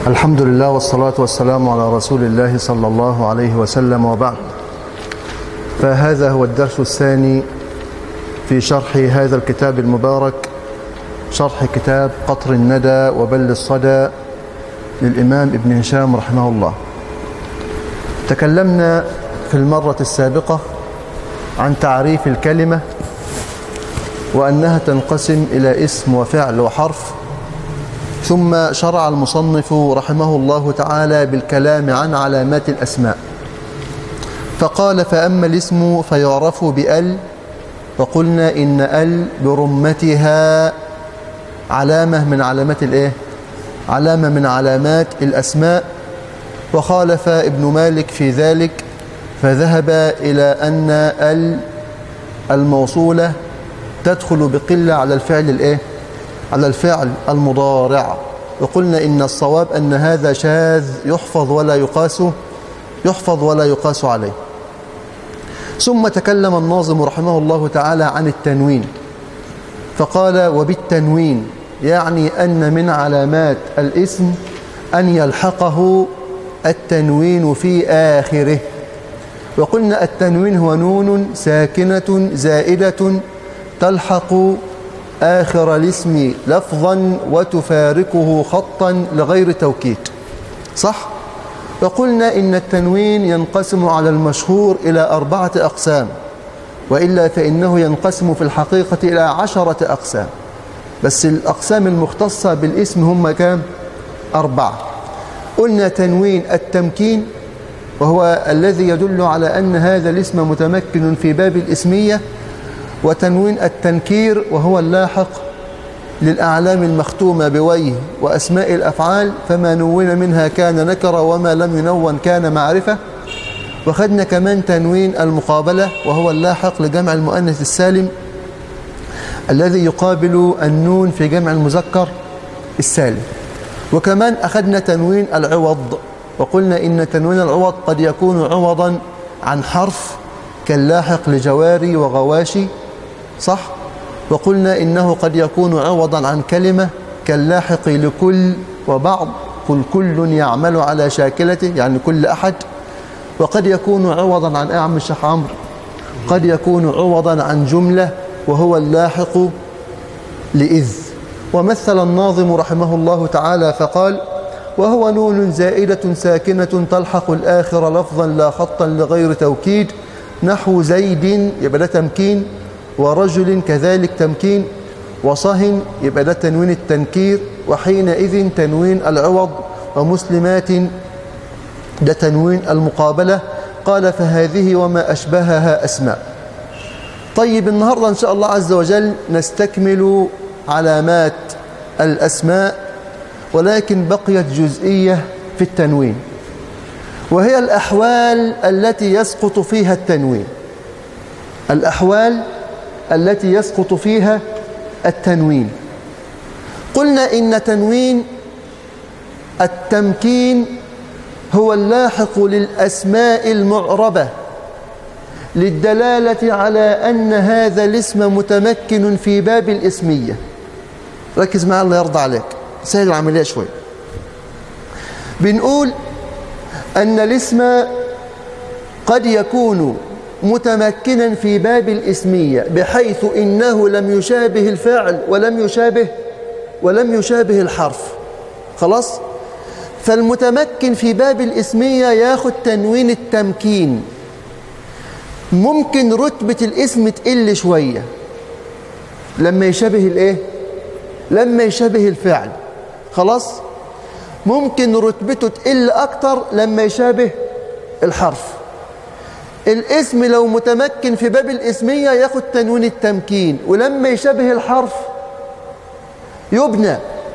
الحمد لله والصلاة والسلام على رسول الله صلى الله عليه وسلم وبعد فهذا هو الدرس الثاني في شرح هذا الكتاب المبارك شرح كتاب قطر الندى وبل الصدى للإمام ابن هشام رحمه الله تكلمنا في المرة السابقة عن تعريف الكلمة وأنها تنقسم إلى اسم وفعل وحرف ثم شرع المصنف رحمه الله تعالى بالكلام عن علامات الأسماء فقال فأما الاسم فيعرف بأل وقلنا إن أل برمتها علامة من علامات الإيه؟ علامة من علامات الأسماء وخالف ابن مالك في ذلك فذهب إلى أن ال الموصولة تدخل بقلة على الفعل الإيه؟ على الفعل المضارع وقلنا إن الصواب أن هذا شاذ يحفظ ولا يقاس يحفظ ولا يقاس عليه ثم تكلم الناظم رحمه الله تعالى عن التنوين فقال وبالتنوين يعني أن من علامات الاسم أن يلحقه التنوين في آخره وقلنا التنوين هو نون ساكنة زائدة تلحق آخر الاسم لفظا وتفارقه خطا لغير توكيد صح؟ وقلنا إن التنوين ينقسم على المشهور إلى أربعة أقسام وإلا فإنه ينقسم في الحقيقة إلى عشرة أقسام بس الأقسام المختصة بالاسم هم كام؟ أربعة قلنا تنوين التمكين وهو الذي يدل على أن هذا الاسم متمكن في باب الاسمية وتنوين التنكير وهو اللاحق للأعلام المختومة بويه وأسماء الأفعال فما نون منها كان نكرة وما لم ينون كان معرفة وخدنا كمان تنوين المقابلة وهو اللاحق لجمع المؤنث السالم الذي يقابل النون في جمع المذكر السالم وكمان أخذنا تنوين العوض وقلنا إن تنوين العوض قد يكون عوضا عن حرف كاللاحق لجواري وغواشي صح وقلنا إنه قد يكون عوضا عن كلمة كاللاحق لكل وبعض قل كل يعمل على شاكلته يعني كل أحد وقد يكون عوضا عن أعم الشيخ عمرو قد يكون عوضا عن جملة وهو اللاحق لإذ ومثل الناظم رحمه الله تعالى فقال وهو نون زائدة ساكنة تلحق الآخر لفظا لا خطا لغير توكيد نحو زيد يبقى ده تمكين ورجل كذلك تمكين وصهن يبقى ده تنوين التنكير وحينئذ تنوين العوض ومسلمات ده تنوين المقابلة قال فهذه وما أشبهها أسماء طيب النهاردة إن شاء الله عز وجل نستكمل علامات الأسماء ولكن بقيت جزئية في التنوين وهي الأحوال التي يسقط فيها التنوين الأحوال التي يسقط فيها التنوين قلنا إن تنوين التمكين هو اللاحق للأسماء المعربة للدلالة على أن هذا الاسم متمكن في باب الاسمية ركز معي الله يرضى عليك سهل العملية شوي بنقول أن الاسم قد يكون متمكنا في باب الاسمية بحيث إنه لم يشابه الفعل ولم يشابه ولم يشابه الحرف خلاص فالمتمكن في باب الاسمية ياخد تنوين التمكين ممكن رتبة الاسم تقل شوية لما يشابه الايه لما يشابه الفعل خلاص ممكن رتبته تقل اكتر لما يشابه الحرف الاسم لو متمكن في باب الاسمية ياخد تنوين التمكين ولما يشابه الحرف يبنى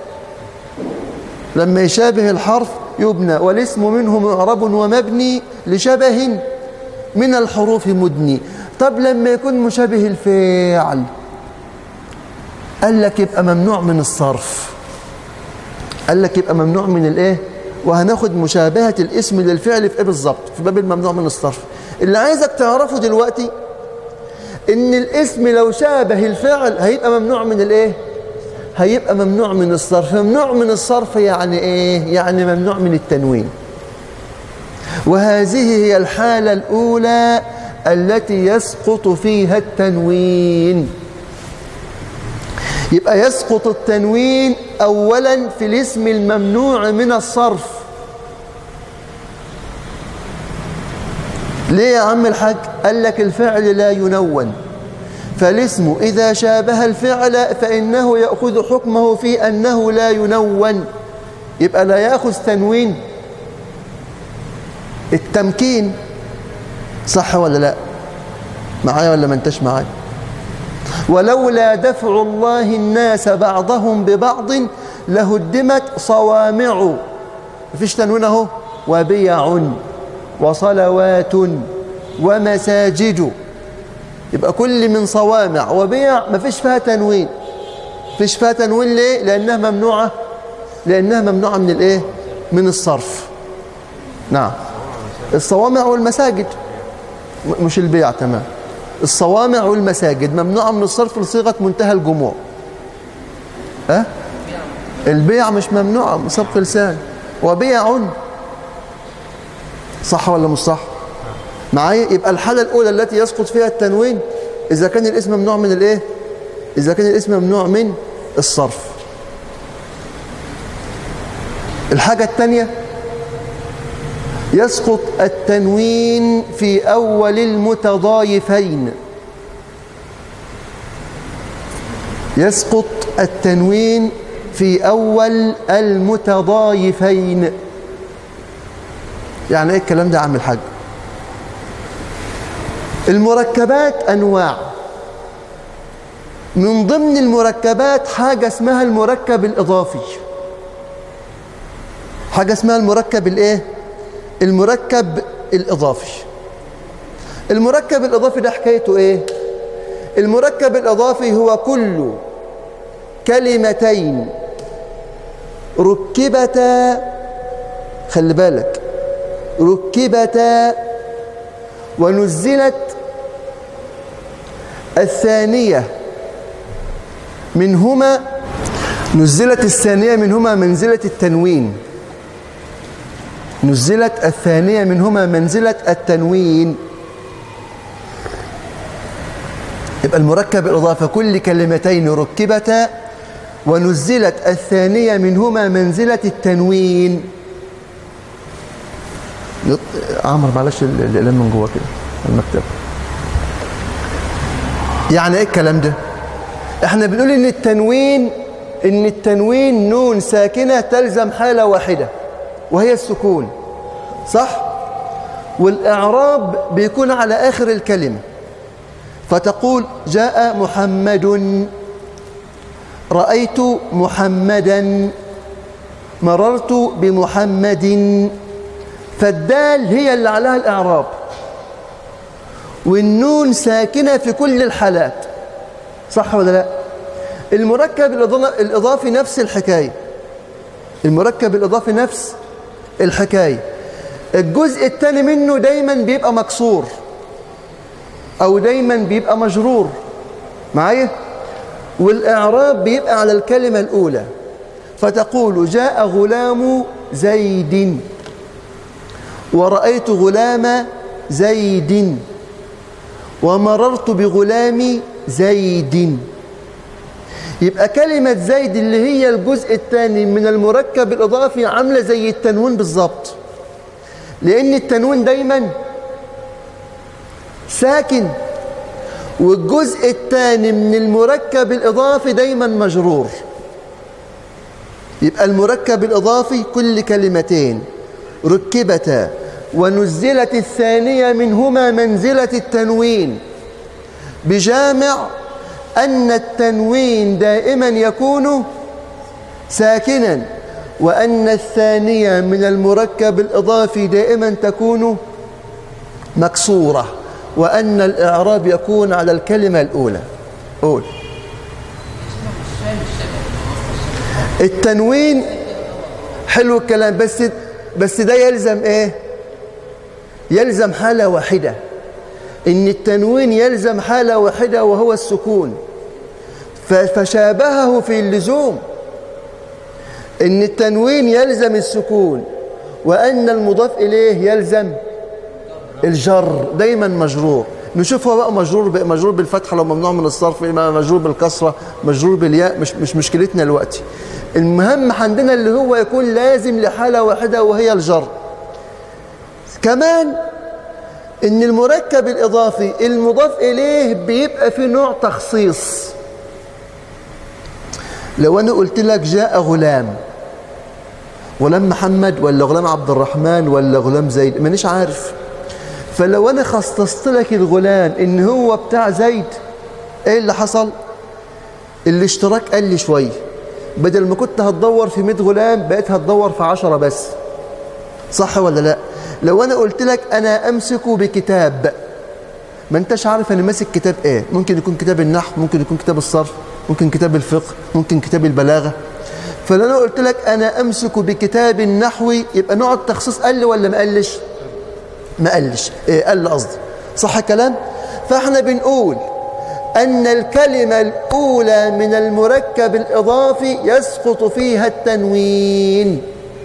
لما يشابه الحرف يبنى والاسم منه معرب ومبني لشبه من الحروف مدني طب لما يكون مشابه الفعل قال لك يبقى ممنوع من الصرف قال لك يبقى ممنوع من الايه وهناخد مشابهة الاسم للفعل في ايه بالظبط في باب الممنوع من الصرف اللي عايزك تعرفه دلوقتي ان الاسم لو شابه الفعل هيبقى ممنوع من الايه هيبقى ممنوع من الصرف ممنوع من الصرف يعني ايه يعني ممنوع من التنوين وهذه هي الحالة الأولى التي يسقط فيها التنوين يبقى يسقط التنوين أولا في الاسم الممنوع من الصرف ليه يا عم الحاج قال لك الفعل لا ينون فالاسم إذا شابه الفعل فإنه يأخذ حكمه في أنه لا ينون يبقى لا يأخذ تنوين التمكين صح ولا لا معايا ولا ما انتش معايا ولولا دفع الله الناس بعضهم ببعض لهدمت صوامع مفيش تنوين اهو وبيع وصلوات ومساجد يبقى كل من صوامع وبيع مفيش فيها تنوين مفيش فيها تنوين ليه لانها ممنوعه لانها ممنوعه من الايه من الصرف نعم الصوامع والمساجد مش البيع تمام الصوامع والمساجد ممنوعة من الصرف لصيغة منتهى الجموع ها أه؟ البيع مش ممنوع من سبق لسان وبيع صح ولا مش صح معايا يبقى الحالة الأولى التي يسقط فيها التنوين إذا كان الاسم ممنوع من الإيه إذا كان الاسم ممنوع من الصرف الحاجة الثانية يسقط التنوين في أول المتضايفين يسقط التنوين في أول المتضايفين يعني ايه الكلام ده يا عم الحاج المركبات أنواع من ضمن المركبات حاجة اسمها المركب الإضافي حاجة اسمها المركب الايه المركب الإضافي المركب الإضافي ده حكايته إيه المركب الإضافي هو كل كلمتين ركبتا خلي بالك ركبتا ونزلت الثانية منهما نزلت الثانية منهما منزلة التنوين نزلت الثانية منهما منزلة التنوين يبقى المركب الإضافة كل كلمتين ركبتا ونزلت الثانية منهما منزلة التنوين عمر معلش الإعلام من جوه كده المكتب يعني ايه الكلام ده احنا بنقول ان التنوين ان التنوين نون ساكنة تلزم حالة واحدة وهي السكون صح والإعراب بيكون على آخر الكلمة فتقول جاء محمد رأيت محمدا مررت بمحمد فالدال هي اللي عليها الإعراب والنون ساكنة في كل الحالات صح ولا لا المركب الإضافي نفس الحكاية المركب الإضافي نفس الحكاية الجزء الثاني منه دايما بيبقى مكسور أو دايما بيبقى مجرور معايا والإعراب بيبقى على الكلمة الأولى فتقول جاء غلام زيد ورأيت غلام زيد ومررت بغلام زيد يبقى كلمة زيد اللي هي الجزء الثاني من المركب الإضافي عاملة زي التنوين بالظبط لأن التنوين دايما ساكن والجزء الثاني من المركب الإضافي دايما مجرور يبقى المركب الإضافي كل كلمتين ركبتا ونزلت الثانية منهما منزلة التنوين بجامع أن التنوين دائما يكون ساكنا وأن الثانية من المركب الإضافي دائما تكون مكسورة وأن الإعراب يكون على الكلمة الأولى قول التنوين حلو الكلام بس بس ده يلزم ايه يلزم حالة واحدة ان التنوين يلزم حالة واحدة وهو السكون فشابهه في اللزوم ان التنوين يلزم السكون وان المضاف اليه يلزم الجر دايما مجرور نشوف هو بقى مجرور بقى مجرور بالفتحه لو ممنوع من الصرف مجرور بالكسره مجرور بالياء مش مش مشكلتنا دلوقتي المهم عندنا اللي هو يكون لازم لحاله واحده وهي الجر كمان ان المركب الاضافي المضاف اليه بيبقى في نوع تخصيص لو انا قلت لك جاء غلام غلام محمد ولا غلام عبد الرحمن ولا غلام زيد مانيش عارف فلو انا خصصت لك الغلام ان هو بتاع زيد ايه اللي حصل الاشتراك قل شويه بدل ما كنت هتدور في 100 غلام بقيت هتدور في 10 بس صح ولا لا لو انا قلت لك انا امسك بكتاب ما انتش عارف انا ماسك كتاب ايه ممكن يكون كتاب النحو ممكن يكون كتاب الصرف ممكن كتاب الفقه ممكن كتاب البلاغه فلو انا قلت لك انا امسك بكتاب النحو يبقى نوع التخصيص قل ولا ما قلش ما قلش إيه قل قصدي صح الكلام فاحنا بنقول أن الكلمة الأولى من المركب الإضافي يسقط فيها التنوين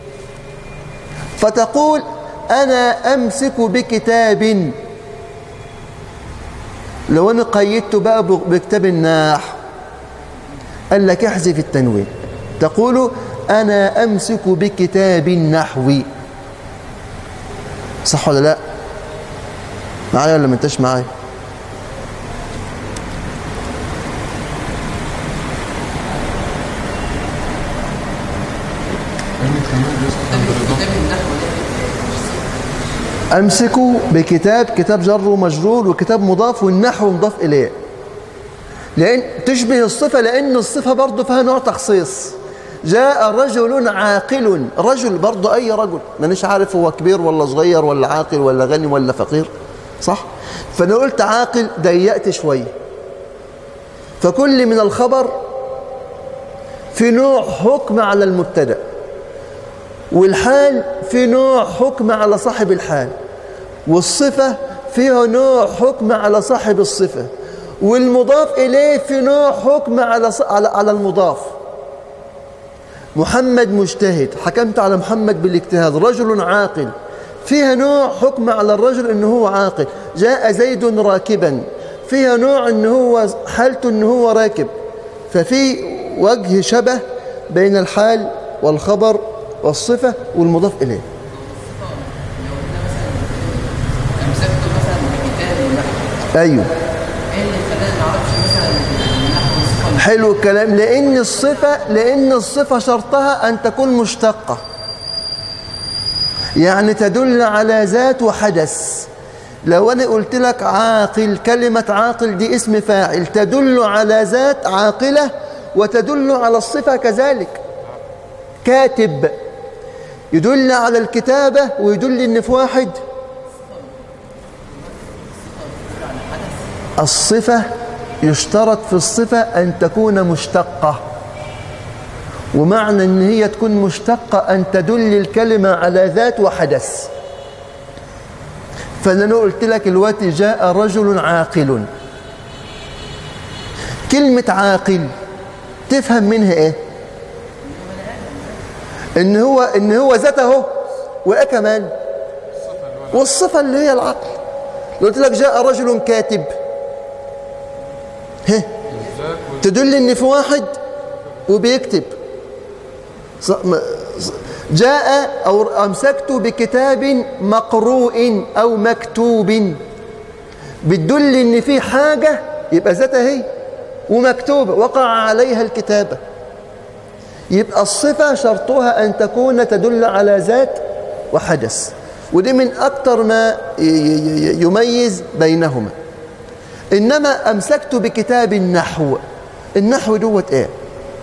فتقول أنا أمسك بكتاب لو أنا قيدت بقى بكتاب الناح قال لك احذف التنوين تقول أنا أمسك بكتاب النحو صح ولا لا معايا ولا ما انتش معايا أمسك بكتاب كتاب جر ومجرور وكتاب مضاف والنحو مضاف إليه لأن تشبه الصفة لأن الصفة برضه فيها نوع تخصيص جاء رجل عاقل رجل برضه أي رجل مانيش عارف هو كبير ولا صغير ولا عاقل ولا غني ولا فقير صح فأنا قلت عاقل ضيقت شوية فكل من الخبر في نوع حكم على المبتدأ والحال في نوع حكم على صاحب الحال والصفة فيها نوع حكم على صاحب الصفة والمضاف إليه في نوع حكم على على على المضاف محمد مجتهد حكمت على محمد بالاجتهاد رجل عاقل فيها نوع حكم على الرجل انه هو عاقل جاء زيد راكبا فيها نوع انه هو حالته انه هو راكب ففي وجه شبه بين الحال والخبر والصفة والمضاف إليه أيوه حلو الكلام لأن الصفة لأن الصفة شرطها أن تكون مشتقة يعني تدل على ذات وحدث لو أنا قلت لك عاقل كلمة عاقل دي اسم فاعل تدل على ذات عاقلة وتدل على الصفة كذلك كاتب يدل على الكتابة ويدل إن في واحد الصفة يشترط في الصفة أن تكون مشتقة ومعنى أن هي تكون مشتقة أن تدل الكلمة على ذات وحدث فأنا قلت لك الوقت جاء رجل عاقل كلمة عاقل تفهم منها إيه ان هو ان هو ذاته وايه كمان والصفه اللي هي العقل قلت لك جاء رجل كاتب ها تدل ان في واحد وبيكتب جاء او امسكت بكتاب مقروء او مكتوب بتدل ان في حاجه يبقى ذاتها هي ومكتوبه وقع عليها الكتابه يبقى الصفة شرطها أن تكون تدل على ذات وحدث ودي من أكتر ما يميز بينهما إنما أمسكت بكتاب النحو النحو دوت إيه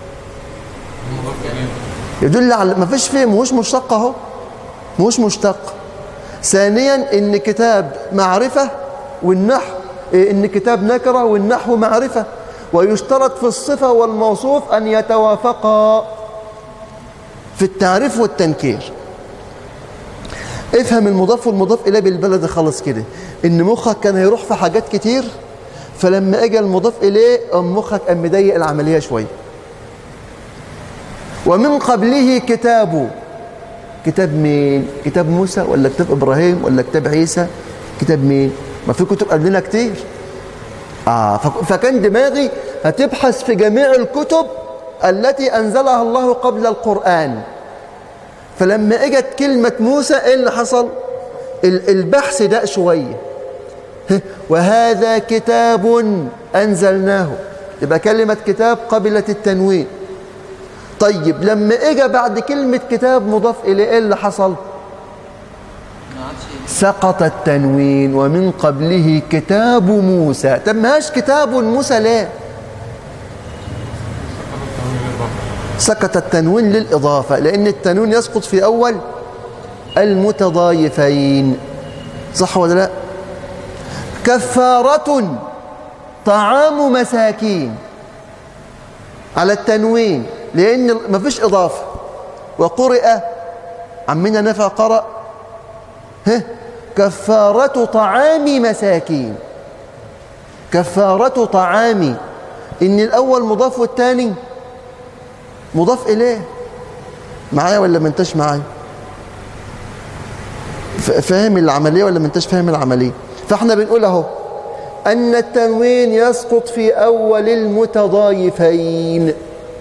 يدل على ما فيش فيه مش مشتق اهو مش مشتق ثانيا ان كتاب معرفة والنحو ان كتاب نكرة والنحو معرفة ويشترط في الصفة والموصوف أن يتوافقا في التعريف والتنكير افهم المضاف والمضاف إليه بالبلد خالص كده إن مخك كان هيروح في حاجات كتير فلما اجى المضاف اليه قام مخك قام مضيق العمليه شويه ومن قبله كتاب كتاب مين كتاب موسى ولا كتاب ابراهيم ولا كتاب عيسى كتاب مين ما في كتب قبلنا كتير آه فكان دماغي هتبحث في جميع الكتب التي أنزلها الله قبل القرآن فلما اجت كلمة موسى ايه اللي حصل البحث ده شوية وهذا كتاب أنزلناه يبقى كلمة كتاب قبلت التنوين طيب لما اجى بعد كلمة كتاب مضاف إليه ايه اللي حصل سقط التنوين ومن قبله كتاب موسى طب ماش كتاب موسى ليه سقط التنوين للإضافة لأن التنوين يسقط في أول المتضايفين صح ولا لا كفارة طعام مساكين على التنوين لأن ما فيش إضافة وقرئ عمنا نفع قرأ ها كفارة طعام مساكين كفارة طعام إن الأول مضاف والثاني مضاف إليه معايا ولا ما انتش معايا فاهم العملية ولا ما انتش فاهم العملية فاحنا بنقول اهو أن التنوين يسقط في أول المتضايفين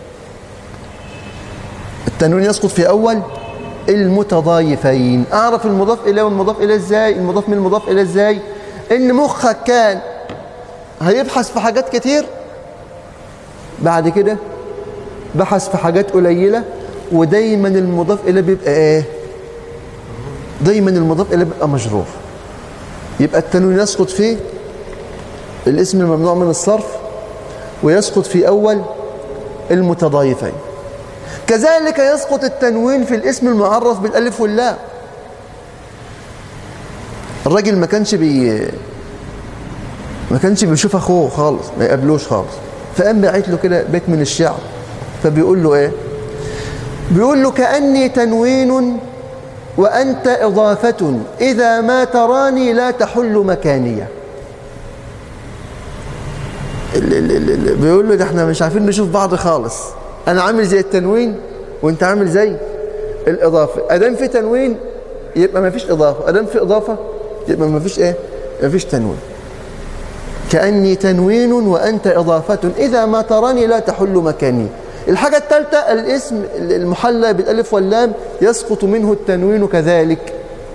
التنوين يسقط في أول المتضايفين أعرف المضاف إليه والمضاف إليه إزاي المضاف من المضاف إليه إزاي إن مخك كان هيبحث في حاجات كتير بعد كده بحث في حاجات قليلة ودايما المضاف إليه بيبقى إيه دايما المضاف إليه بيبقى مجرور يبقى التنوين يسقط فيه الاسم الممنوع من الصرف ويسقط في أول المتضايفين كذلك يسقط التنوين في الاسم المعرف بالالف واللام الراجل ما كانش بي ما كانش بيشوف اخوه خالص ما يقابلوش خالص فقام باعت له كده بيت من الشعر فبيقول له ايه بيقول له كاني تنوين وانت اضافه اذا ما تراني لا تحل مكانيه بيقول له ده احنا مش عارفين نشوف بعض خالص انا عامل زي التنوين وانت عامل زي الاضافه ادام في تنوين يبقى ما فيش اضافه ادام في اضافه يبقى ما فيش ايه ما فيش تنوين كاني تنوين وانت اضافه اذا ما تراني لا تحل مكاني الحاجه الثالثه الاسم المحلى بالالف واللام يسقط منه التنوين كذلك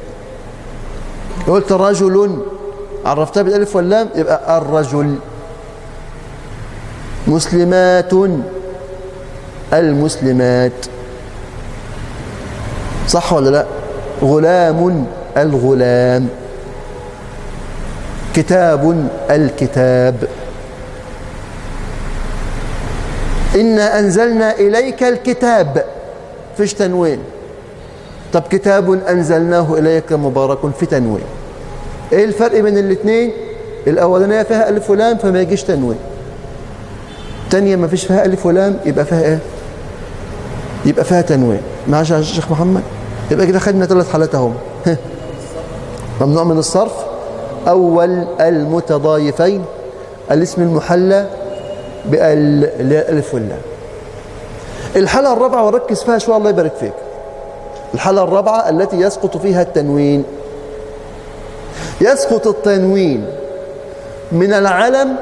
قلت رجل عرفتها بالالف واللام يبقى الرجل مسلمات المسلمات صح ولا لا غلام الغلام كتاب الكتاب إنا أنزلنا إليك الكتاب فيش تنوين طب كتاب أنزلناه إليك مبارك في تنوين إيه الفرق بين الاثنين الأولانية فيها ألف ولام فما يجيش تنوين الثانية ما فيش فيها ألف ولام يبقى فيها إيه يبقى فيها تنوين معاش يا شيخ محمد يبقى كده خدنا ثلاث حالات اهم ممنوع من الصرف أول المتضايفين الاسم المحلى بالألف واللام الحالة الرابعة وركز فيها شوية الله يبارك فيك الحالة الرابعة التي يسقط فيها التنوين يسقط التنوين من العلم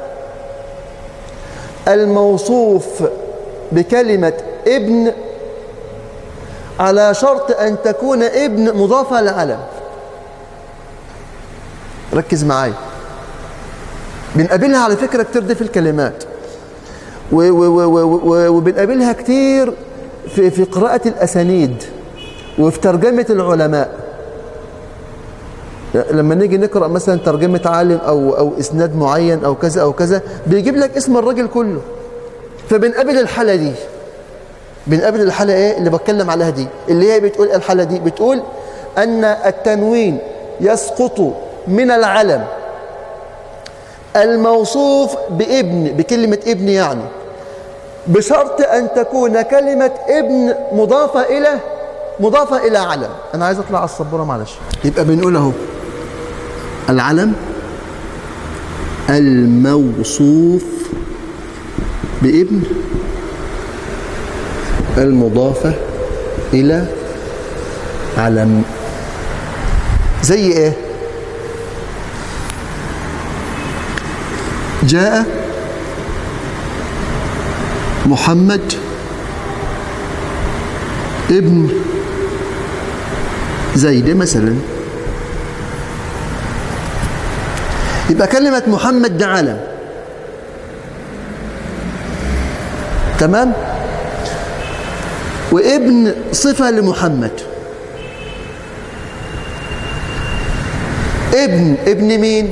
الموصوف بكلمة ابن على شرط أن تكون ابن مضافة لعلم ركز معايا بنقابلها على فكرة كتير دي في الكلمات وبنقابلها كتير في, في قراءة الأسانيد وفي ترجمة العلماء لما نيجي نقرأ مثلا ترجمة عالم أو, أو إسناد معين أو كذا أو كذا بيجيب لك اسم الراجل كله فبنقابل الحالة دي بنقابل الحالة ايه اللي بتكلم عليها دي اللي هي بتقول الحالة دي بتقول أن التنوين يسقط من العلم الموصوف بابن بكلمة ابن يعني بشرط أن تكون كلمة ابن مضافة إلى مضافة إلى علم أنا عايز أطلع على السبورة معلش يبقى بنقول أهو العلم الموصوف بابن المضافة إلى علم زي إيه جاء محمد ابن زيد مثلا يبقى كلمة محمد ده علم تمام وابن صفة لمحمد ابن ابن مين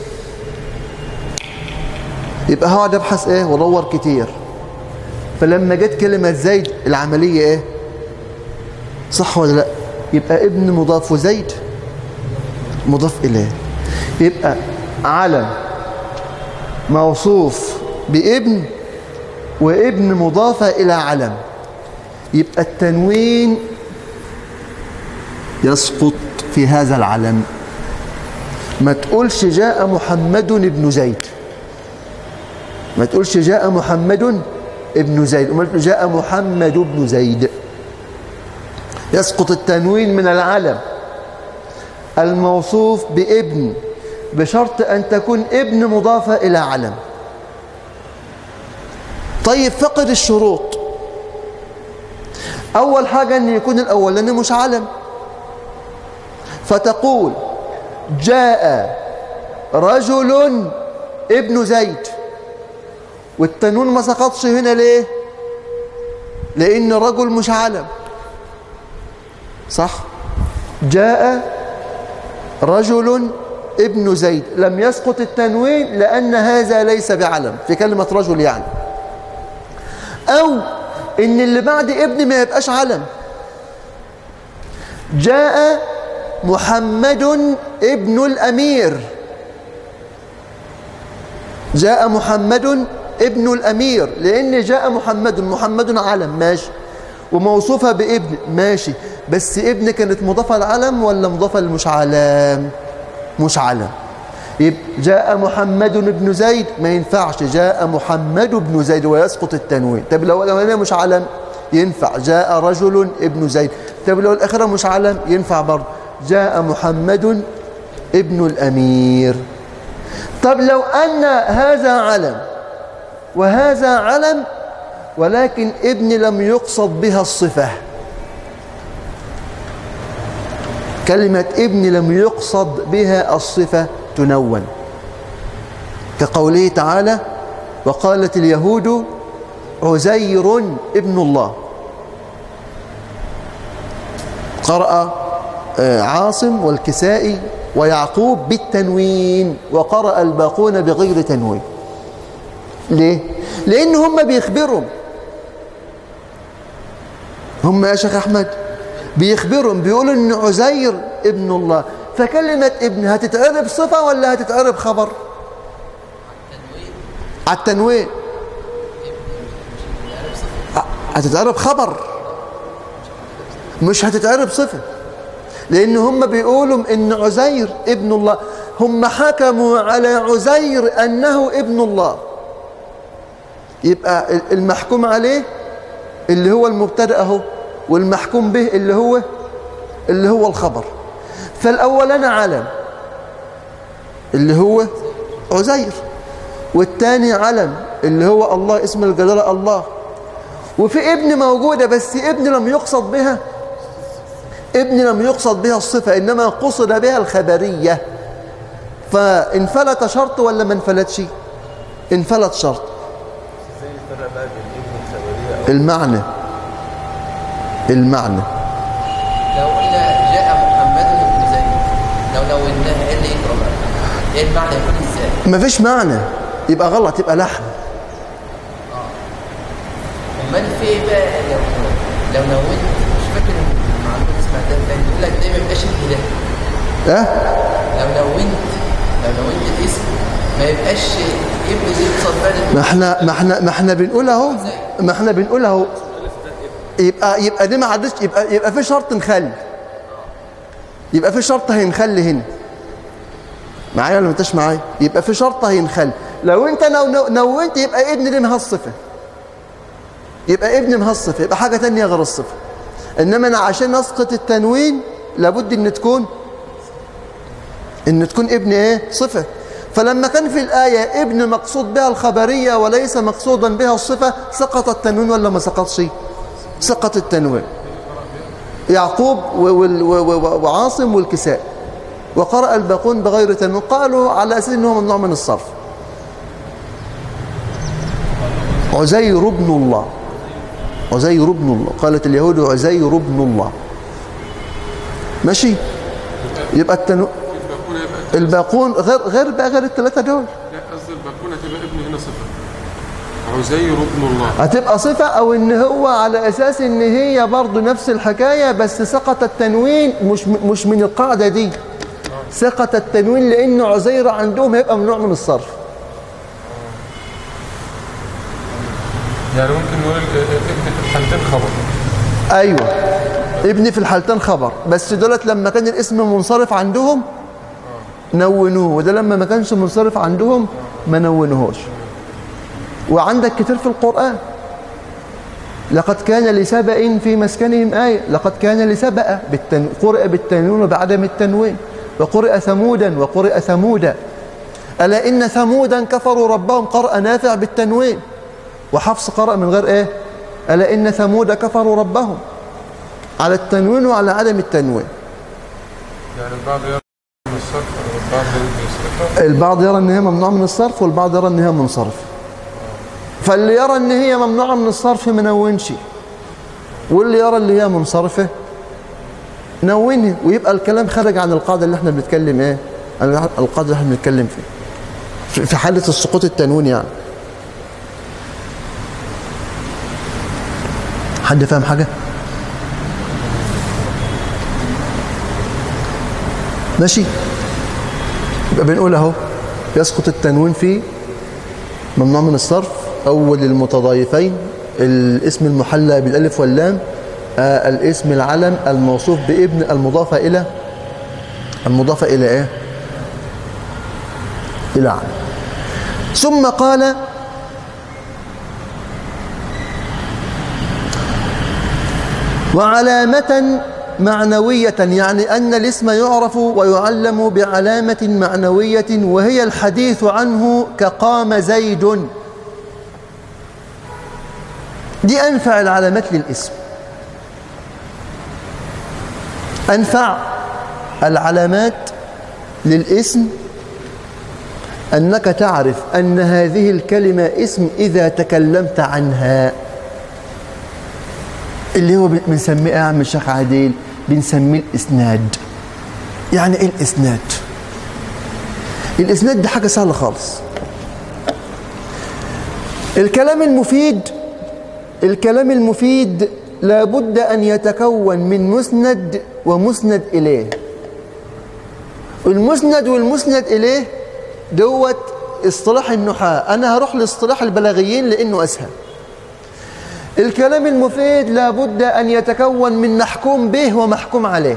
يبقى هقعد ابحث ايه وادور كتير فلما جت كلمة زيد العملية ايه صح ولا لا يبقى ابن مضاف وزيد مضاف اليه يبقى علم موصوف بابن وابن مضافة إلى علم يبقى التنوين يسقط في هذا العلم ما تقولش جاء محمد ابن زيد ما تقولش جاء محمد ابن زيد وما تقول جاء محمد ابن زيد يسقط التنوين من العلم الموصوف بابن بشرط أن تكون ابن مضافة إلى علم طيب فقد الشروط أول حاجة أن يكون الأولاني مش علم فتقول جاء رجل ابن زيد والتنون ما سقطش هنا ليه لأن رجل مش علم صح جاء رجل ابن زيد لم يسقط التنوين لأن هذا ليس بعلم في كلمة رجل يعني أو إن اللي بعد ابن ما يبقاش علم جاء محمد ابن الأمير جاء محمد ابن الأمير لأن جاء محمد محمد علم ماشي وموصوفة بابن ماشي بس ابن كانت مضافة العلم ولا مضافة لمش علم مش علم يبقى جاء محمد بن زيد ما ينفعش جاء محمد بن زيد ويسقط التنوين طب لو الاولانيه مش علم ينفع جاء رجل ابن زيد طب لو الاخره مش علم ينفع برضه جاء محمد ابن الامير طب لو ان هذا علم وهذا علم ولكن ابن لم يقصد بها الصفه كلمة ابن لم يقصد بها الصفة تنون كقوله تعالى وقالت اليهود عزير ابن الله قرأ عاصم والكسائي ويعقوب بالتنوين وقرأ الباقون بغير تنوين ليه؟ لأن هم بيخبرهم هم يا شيخ أحمد بيخبرهم بيقولوا ان عزير ابن الله فكلمة ابن هتتعرب صفة ولا هتتعرب خبر على التنوين هتتعرب خبر مش هتتعرب صفة لان هم بيقولوا ان عزير ابن الله هم حكموا على عزير انه ابن الله يبقى المحكوم عليه اللي هو المبتدأ اهو والمحكوم به اللي هو اللي هو الخبر فالأولاني علم اللي هو عزير والثاني علم اللي هو الله اسم الجلالة الله وفي ابن موجودة بس ابن لم يقصد بها ابن لم يقصد بها الصفة إنما قصد بها الخبرية فانفلت شرط ولا ما انفلتش انفلت شرط المعنى المعنى لو قلنا جاء محمد بن زيد لو لو قلناها ايه اللي يضرب ايه المعنى يكون ازاي مفيش معنى يبقى غلط يبقى لحن امال في ايه بقى لو لو نونت مش فاكر المعلومه سمعتها تاني يقول لك ده ما يبقاش الهلال اه لو نونت لو نونت الاسم ما يبقاش ابن زيد قصاد بدل ما احنا ما احنا ما احنا بنقول اهو ما احنا بنقول اهو يبقى يبقى دي ما عدتش يبقى يبقى في شرط نخلي يبقى في شرط هينخلي هنا معايا ولا ما انتش معايا يبقى في شرطه هينخل لو انت نو نو نونت يبقى ابن دي مها الصفه يبقى ابن مها الصفه يبقى حاجه تانية غير الصفه انما انا عشان اسقط التنوين لابد ان تكون ان تكون ابن ايه صفه فلما كان في الآية ابن مقصود بها الخبرية وليس مقصودا بها الصفة سقط التنوين ولا ما سقطش سقط التنوين يعقوب وعاصم والكساء وقرأ الباقون بغير تنوين قالوا على أساس أنه ممنوع من الصرف عزير ابن الله عزير ابن الله قالت اليهود عزير ابن الله ماشي يبقى التنو... الباقون غير غير بقى غير الثلاثه دول لا قصدي الباقون هتبقى ابن هنا صفه عزير ابن الله هتبقى صفه او ان هو على اساس ان هي برضه نفس الحكايه بس سقط التنوين مش مش من القاعده دي سقط التنوين لان عزير عندهم هيبقى ممنوع من الصرف يعني ممكن نقول ابن في الحالتين خبر ايوه ابن في الحالتين خبر بس دولت لما كان الاسم منصرف عندهم نونوه وده لما ما كانش منصرف عندهم ما نونوهوش وعندك كتير في القرآن لقد كان لسبأ في مسكنهم آية لقد كان لسبأ بالتن... قرئ بالتنوين وبعدم التنوين وقرئ ثمودا وقرئ ثمودا ألا إن ثمودا كفروا ربهم قرأ نافع بالتنوين وحفص قرأ من غير إيه ألا إن ثمود كفروا ربهم على التنوين وعلى عدم التنوين يعني البعض يرى من الصرف والبعض يصرفها البعض يرى ان هي ممنوعه من الصرف والبعض يرى ان هي منصرف فاللي يرى ان هي ممنوعه من الصرف ما نونش واللي يرى اللي هي منصرفه نونها ويبقى الكلام خارج عن القاعده اللي احنا بنتكلم ايه عن القاعده اللي احنا بنتكلم فيها في حاله السقوط التنوين يعني حد فاهم حاجه ماشي يبقى بنقول اهو يسقط التنوين في ممنوع من الصرف اول المتضايفين الاسم المحلى بالالف واللام آه الاسم العلم الموصوف بابن المضافه الى المضافه الى ايه الى علم ثم قال وعلامة معنوية يعني أن الاسم يعرف ويعلم بعلامة معنوية وهي الحديث عنه كقام زيد دي أنفع العلامات للاسم أنفع العلامات للاسم أنك تعرف أن هذه الكلمة اسم إذا تكلمت عنها اللي هو بنسميه يا عم الشيخ عادل بنسميه الاسناد يعني ايه الاسناد الاسناد ده حاجه سهله خالص الكلام المفيد الكلام المفيد لابد ان يتكون من مسند ومسند اليه المسند والمسند اليه دوت اصطلاح النحاة انا هروح لاصطلاح البلاغيين لانه اسهل الكلام المفيد لابد أن يتكون من محكوم به ومحكوم عليه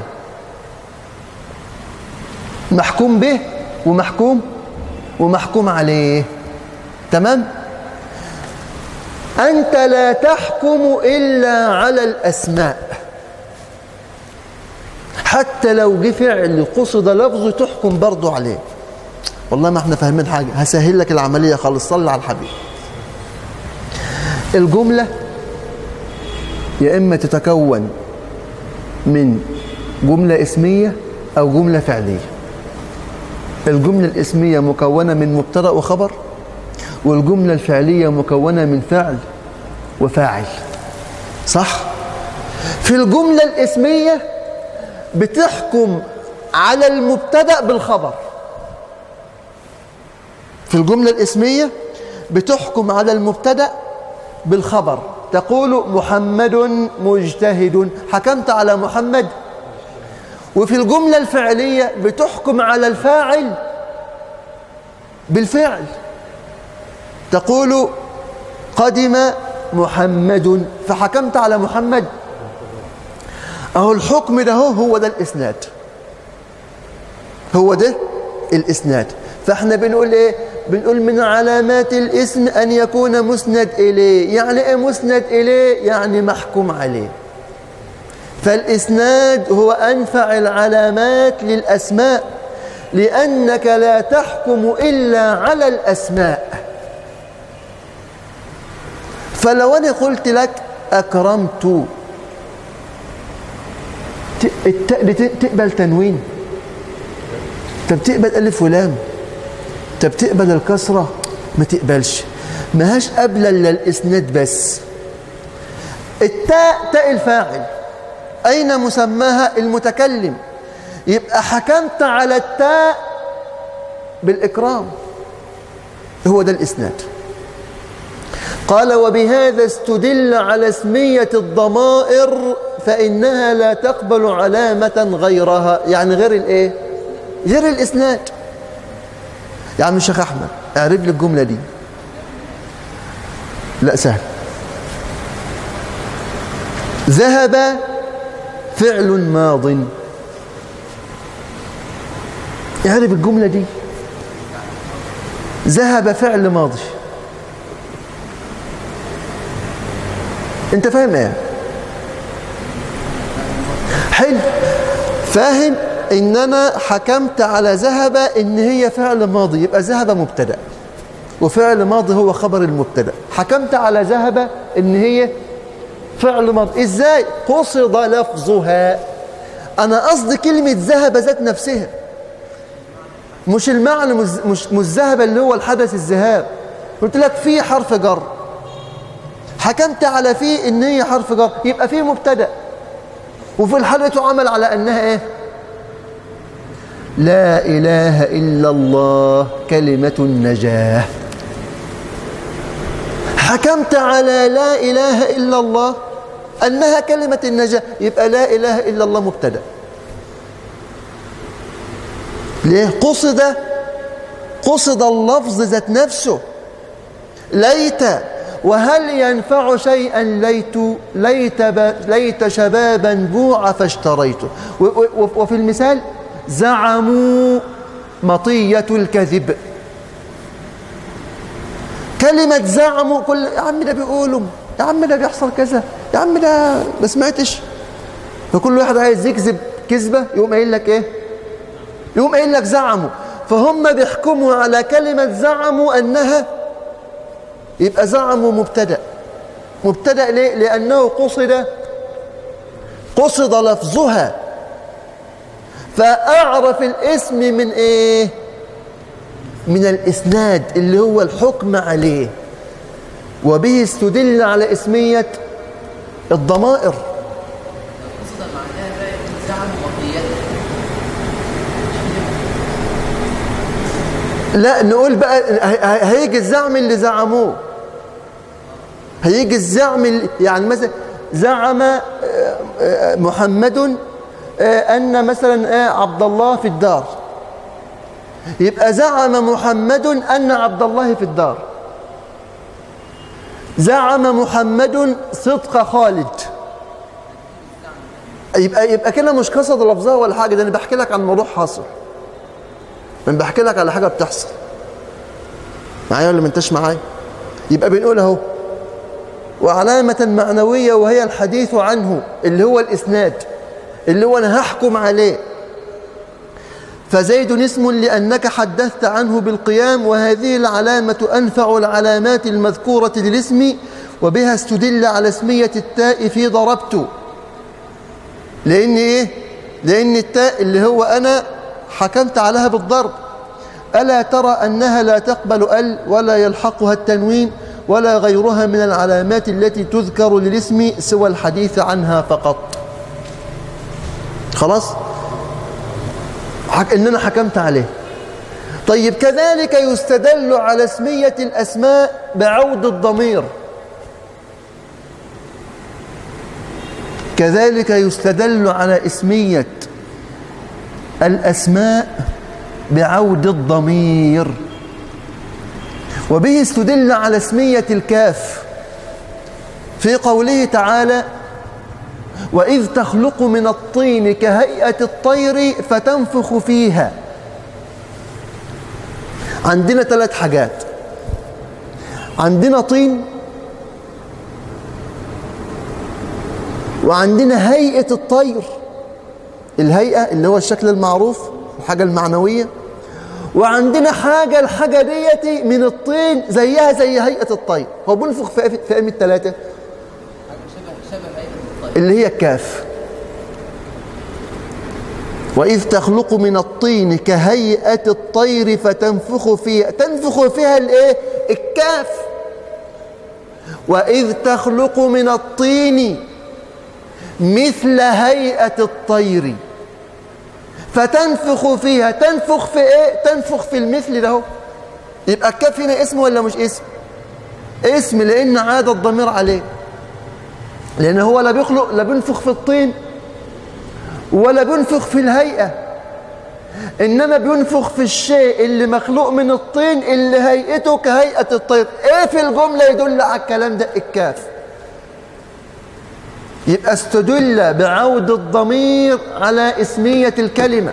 محكوم به ومحكوم ومحكوم عليه تمام أنت لا تحكم إلا على الأسماء حتى لو جه فعل قصد لفظه تحكم برضه عليه والله ما احنا فاهمين حاجة هسهل لك العملية خالص صلي على الحبيب الجملة يا إما تتكون من جملة اسمية أو جملة فعلية الجملة الاسمية مكونة من مبتدأ وخبر والجملة الفعلية مكونة من فعل وفاعل صح؟ في الجملة الاسمية بتحكم على المبتدأ بالخبر في الجملة الاسمية بتحكم على المبتدأ بالخبر تقول محمد مجتهد حكمت على محمد وفي الجملة الفعلية بتحكم على الفاعل بالفعل تقول قدم محمد فحكمت على محمد أهو الحكم ده هو, هو ده الإسناد هو ده الإسناد فاحنا بنقول ايه بنقول من علامات الاسم أن يكون مسند إليه يعني ايه مسند إليه يعني محكوم عليه فالإسناد هو أنفع العلامات للأسماء لأنك لا تحكم إلا على الأسماء فلو أنا قلت لك أكرمت ت- التاء دي ت- تقبل تنوين طب تقبل ألف ولام طب تقبل الكسرة ما تقبلش ماهاش قابلة إلا الإسناد بس التاء تاء الفاعل أين مسماها المتكلم يبقى حكمت على التاء بالإكرام هو ده الإسناد قال وبهذا استدل على اسمية الضمائر فإنها لا تقبل علامة غيرها يعني غير الإيه؟ غير الإسناد يا عم الشيخ أحمد اعرف لي الجملة دي لا سهل ذهب فعل ماض اعرف الجملة دي ذهب فعل ماضي انت فاهم ايه حلو فاهم ان انا حكمت على ذهب ان هي فعل ماضي يبقى ذهب مبتدا وفعل ماضي هو خبر المبتدا حكمت على ذهب ان هي فعل ماضي ازاي قصد لفظها انا قصدي كلمه ذهب ذات نفسها مش المعنى مش مش مش ذهب اللي هو الحدث الذهاب قلت لك في حرف جر حكمت على في ان هي حرف جر يبقى في مبتدا وفي الحالة تعمل على انها ايه لا اله الا الله كلمة النجاة حكمت على لا اله الا الله انها كلمة النجاة يبقى لا اله الا الله مبتدا ليه قصد قصد اللفظ ذات نفسه ليت وهل ينفع شيئا ليت ليت ب... ليت شبابا بوع فاشتريته و... و... وفي المثال زعموا مطية الكذب كلمة زعموا كل يا عم ده بيقولوا يا عم ده بيحصل كذا يا عم ده ما سمعتش فكل واحد عايز يكذب كذبة يقوم قايل لك ايه يقوم قايل لك زعموا فهم بيحكموا على كلمة زعموا أنها يبقى زعموا مبتدأ مبتدأ ليه؟ لأنه قصد قصد لفظها فأعرف الاسم من إيه من الإسناد اللي هو الحكم عليه وبه استدل على اسمية الضمائر قصد معناها بقى يكون زعم مطيته لا نقول بقى هي- هي- هيجي الزعم اللي زعموه هيجي الزعم اللي يعني مثلا زعم آه، آه، محمد آه، أن مثلا آه، عبد الله في الدار يبقى زعم محمد أن عبد الله في الدار زعم محمد صدق خالد يبقى يبقى كده مش قصد لفظها ولا حاجه ده انا بحكي لك عن موضوع حاصل انا بحكي لك على حاجه بتحصل معايا ولا ما انتش معايا يبقى بنقول اهو وعلامة معنوية وهي الحديث عنه اللي هو الإسناد اللي هو أنا هحكم عليه فزيد اسم لأنك حدثت عنه بالقيام وهذه العلامة أنفع العلامات المذكورة للاسم وبها استدل على اسمية التاء في ضربت لأن إيه؟ لأن التاء اللي هو أنا حكمت عليها بالضرب ألا ترى أنها لا تقبل ال ولا يلحقها التنوين ولا غيرها من العلامات التي تذكر للاسم سوى الحديث عنها فقط خلاص حك... إننا حكمت عليه طيب كذلك يستدل على اسمية الأسماء بعود الضمير كذلك يستدل على اسمية الأسماء بعود الضمير وبه استدل على اسمية الكاف في قوله تعالى وإذ تخلق من الطين كهيئة الطير فتنفخ فيها عندنا ثلاث حاجات عندنا طين وعندنا هيئة الطير الهيئة اللي هو الشكل المعروف الحاجة المعنوية وعندنا حاجة الحاجة ديتي من الطين زيها زي هيئة الطير هو بنفخ في في أيام الثلاثة شبه شبه هيئة الطير اللي هي الكاف وإذ تخلق من الطين كهيئة الطير فتنفخ فيها تنفخ فيها الايه الكاف وإذ تخلق من الطين مثل هيئة الطير فتنفخ فيها تنفخ في ايه تنفخ في المثل ده هو. يبقى الكاف هنا اسم ولا مش اسم اسم لان عاد الضمير عليه لان هو لا بيخلق لا بينفخ في الطين ولا بينفخ في الهيئة إنما بينفخ في الشيء اللي مخلوق من الطين اللي هيئته كهيئة الطير إيه في الجملة يدل على الكلام ده الكاف يبقى استدل بعود الضمير على اسمية الكلمة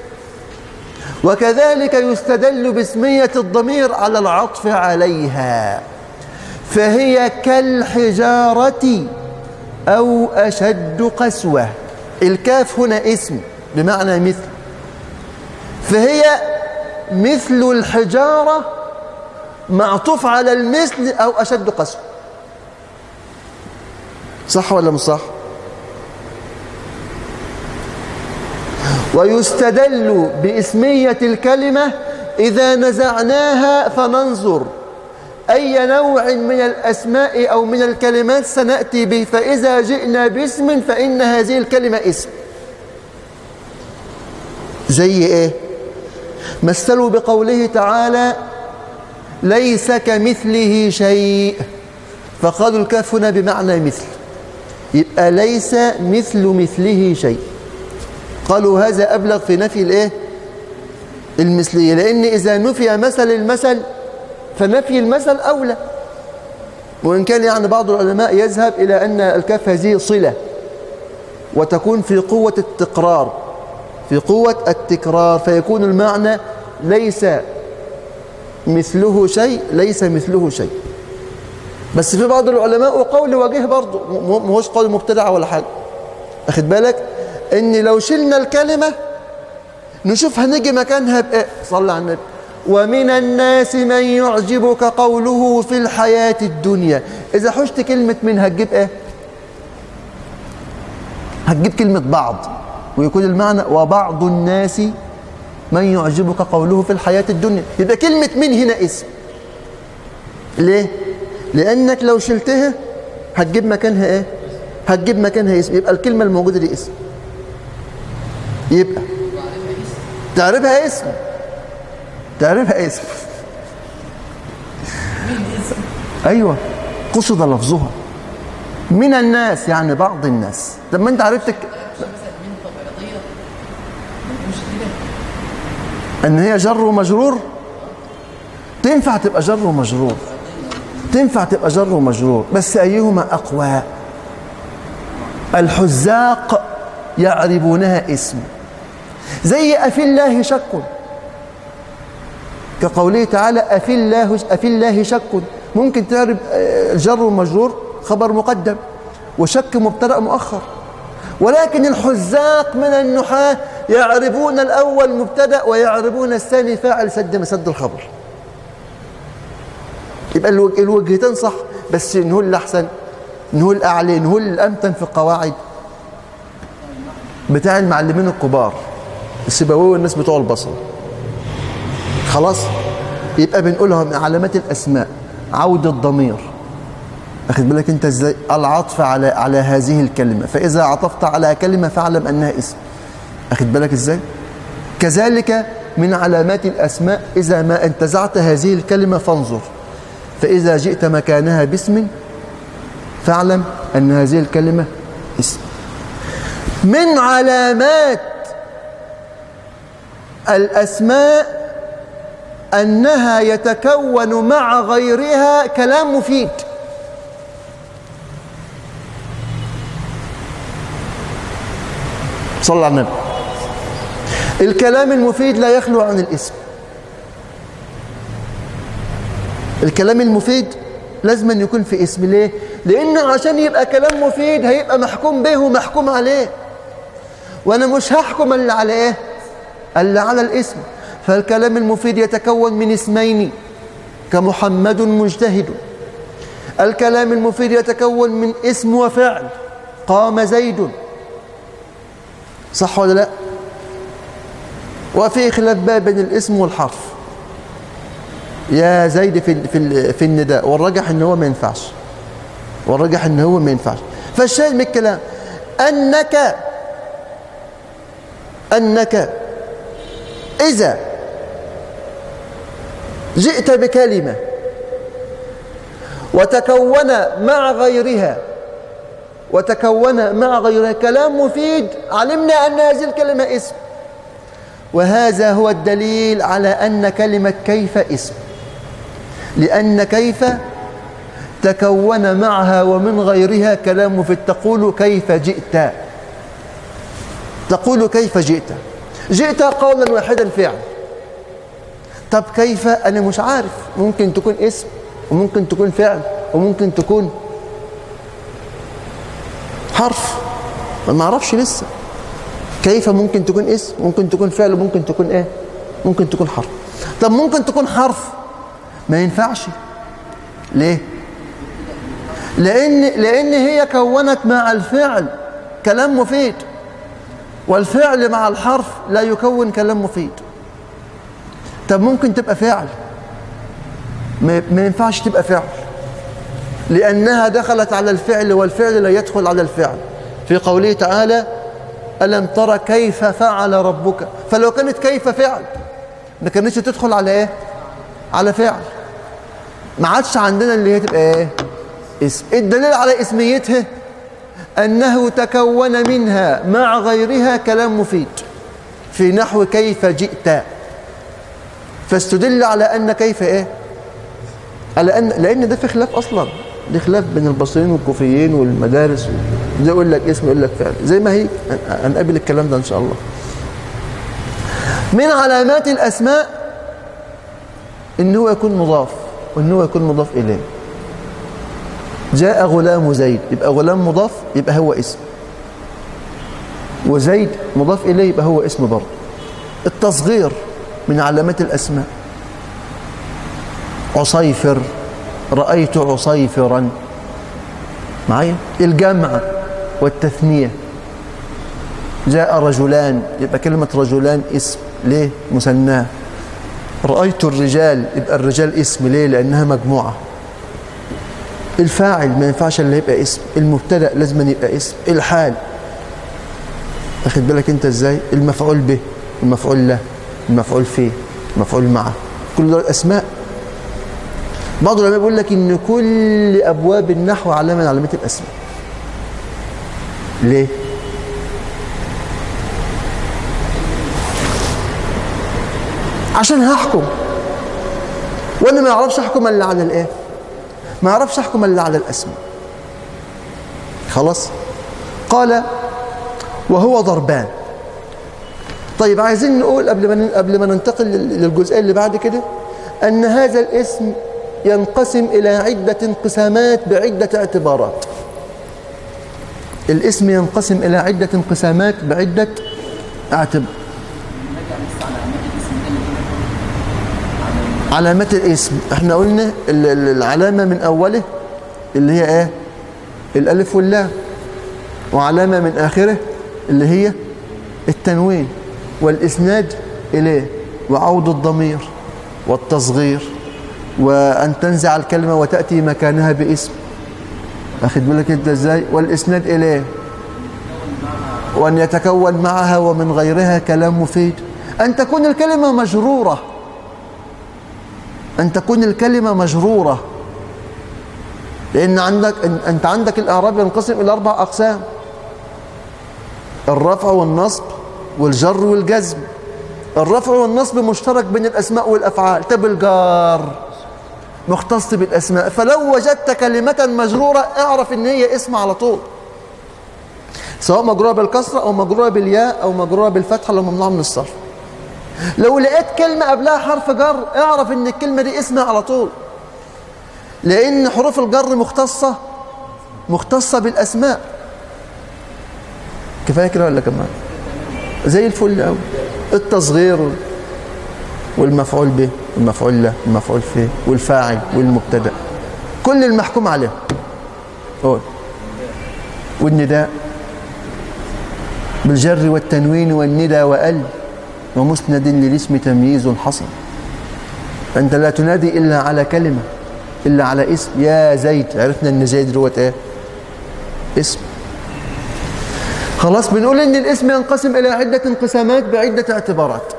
وكذلك يستدل باسمية الضمير على العطف عليها فهي كالحجارة أو أشد قسوة الكاف هنا اسم بمعنى مثل فهي مثل الحجارة معطوف على المثل أو أشد قسوة صح ولا مش صح ويستدل باسمية الكلمة إذا نزعناها فننظر أي نوع من الأسماء أو من الكلمات سنأتي به فإذا جئنا باسم فإن هذه الكلمة اسم زي إيه مثلوا بقوله تعالى ليس كمثله شيء فقالوا الكاف هنا بمعنى مثل يبقى ليس مثل مثله شيء قالوا هذا أبلغ في نفي الإيه المثلية لأن إذا نفي مثل المثل فنفي المثل أولى وإن كان يعني بعض العلماء يذهب إلى أن الكاف هذه صلة وتكون في قوة التقرار في قوة التكرار فيكون المعنى ليس مثله شيء ليس مثله شيء بس في بعض العلماء وقول وجه برضه ما هوش قول مبتدع ولا حاجة أخد بالك إن لو شلنا الكلمة نشوف هنيجي مكانها بإيه صلى على النبي ومن الناس من يعجبك قوله في الحياة الدنيا إذا حشت كلمة من هتجيب إيه هتجيب كلمة بعض ويكون المعنى وبعض الناس من يعجبك قوله في الحياة الدنيا يبقى كلمة من هنا اسم ليه لأنك لو شلتها هتجيب مكانها إيه هتجيب مكانها اسم يبقى الكلمة الموجودة دي اسم يبقى تعرفها اسم تعرفها اسم ايوه قصد لفظها من الناس يعني بعض الناس طب ما انت عرفت ك- مثلا من طبيعية مش كده ان هي جر ومجرور تنفع تبقى جر ومجرور تنفع تبقى جر ومجرور بس ايهما اقوى الحزاق يعربونها اسم زي أفي الله شك كقوله تعالى أفي الله أفي الله شك ممكن تعرب آه، الجر والمجرور خبر مقدم وشك مبتدأ مؤخر ولكن الحزاق من النحاة يعربون الأول مبتدأ ويعربون الثاني فاعل سد مسد الخبر يبقى الوج- الوجهتين صح بس نقول الأحسن نقول الأعلى نقول الأمتن في القواعد بتاع المعلمين الكبار السيبويه والناس بتوع البصره خلاص يبقى بنقولها من علامات الاسماء عود الضمير اخد بالك انت ازاي العطف على على هذه الكلمه فاذا عطفت على كلمه فاعلم انها اسم اخد بالك ازاي كذلك من علامات الاسماء اذا ما انتزعت هذه الكلمه فانظر فاذا جئت مكانها باسم فاعلم ان هذه الكلمه اسم من علامات الأسماء أنها يتكون مع غيرها كلام مفيد صلى على النبي الكلام المفيد لا يخلو عن الاسم الكلام المفيد لازم أن يكون في اسم ليه لأنه عشان يبقى كلام مفيد هيبقى محكوم به ومحكوم عليه وأنا مش هحكم اللي على إيه اللي على الاسم فالكلام المفيد يتكون من اسمين كمحمد مجتهد الكلام المفيد يتكون من اسم وفعل قام زيد صح ولا لا وفي خلاف بقى بين الاسم والحرف يا زيد في ال- في ال- في النداء والرجح ان هو ما ينفعش والرجح ان هو ما ينفعش فالشاهد من الكلام انك انك اذا جئت بكلمه وتكون مع غيرها وتكون مع غيرها كلام مفيد علمنا أن هذه الكلمة اسم وهذا هو الدليل على أن كلمة كيف اسم لأن كيف تكون معها ومن غيرها كلام مفيد تقول كيف جئت تقول كيف جئت جئت قولا واحدا فعل طب كيف أنا مش عارف ممكن تكون اسم وممكن تكون فعل وممكن تكون حرف ما اعرفش لسه كيف ممكن تكون اسم ممكن تكون فعل وممكن تكون ايه ممكن تكون حرف طب ممكن تكون حرف ما ينفعش ليه لان لان هي كونت مع الفعل كلام مفيد والفعل مع الحرف لا يكون كلام مفيد طب ممكن تبقى فعل ما ما ينفعش تبقى فعل لأنها دخلت على الفعل والفعل لا يدخل على الفعل في قوله تعالى ألم ترى كيف فعل ربك فلو كانت كيف فعل ما كانتش تدخل على ايه على فعل ما عادش عندنا اللي هي تبقى ايه اسم الدليل على اسميتها أنه تكون منها مع غيرها كلام مفيد في نحو كيف جئت فاستدل على أن كيف ايه على ان لان ده في خلاف اصلا ده خلاف بين البصريين والكوفيين والمدارس ده يقول لك اسم يقول لك فعل زي ما هي هنقابل الكلام ده ان شاء الله من علامات الاسماء ان هو يكون مضاف وان هو يكون مضاف اليه جاء غلام زيد يبقى غلام مضاف يبقى هو اسم وزيد مضاف اليه يبقى هو اسم برضه التصغير من علامات الاسماء عصيفر رأيت عصيفرا معايا الجمع والتثنية جاء رجلان يبقى كلمة رجلان اسم ليه مثناه رأيت الرجال يبقى الرجال اسم ليه لأنها مجموعة الفاعل ما ينفعش اللي يبقى اسم المبتدأ لازم يبقى اسم الحال واخد بالك انت ازاي المفعول به المفعول له المفعول فيه المفعول معه كل دول اسماء بعض العلماء بيقول لك ان كل ابواب النحو علامه من علامات الاسماء ليه عشان هحكم وانا ما اعرفش احكم الا على الايه ما اعرفش احكم الا على الاسماء خلاص قال وهو ضربان طيب عايزين نقول قبل ما قبل ما ننتقل للجزئيه اللي بعد كده ان هذا الاسم ينقسم إلى عدة انقسامات بعدة اعتبارات الاسم ينقسم إلى عدة انقسامات بعدة اعتبار علامات الاسم احنا قلنا ال- ال- العلامة من أوله اللي هي ايه الألف واللام وعلامة من آخره اللي هي التنوين والإسناد إليه وعود الضمير والتصغير وأن تنزع الكلمة وتأتي مكانها باسم أخذ بالك أنت إزاي والإسناد إليه وأن يتكون معها ومن غيرها كلام مفيد أن تكون الكلمة مجرورة أن تكون الكلمة مجرورة لأن عندك أن- أنت عندك الأعراب ينقسم إلى أربع أقسام الرفع والنصب والجر والجزم الرفع والنصب مشترك بين الأسماء والأفعال طب الجار مختص بالأسماء فلو وجدت كلمة مجرورة اعرف ان هي اسم على طول سواء مجرورة بالكسرة أو مجرورة بالياء أو مجرورة بالفتحة لو ممنوعة من الصرف لو لقيت كلمة قبلها حرف جر اعرف ان الكلمة دي اسم على طول لأن حروف الجر مختصة مختصة بالأسماء كفاية كده ولا كمان زي الفل قوي التصغير والمفعول به والمفعول له والمفعول فيه والفاعل والمبتدا كل المحكوم عليه قول والنداء بالجر والتنوين والندى وال ومسند للاسم تمييز حصل أنت لا تنادي إلا على كلمة إلا على اسم يا زيد عرفنا أن زيد دوت إيه اسم خلاص بنقول ان الاسم ينقسم الى عده انقسامات بعده اعتبارات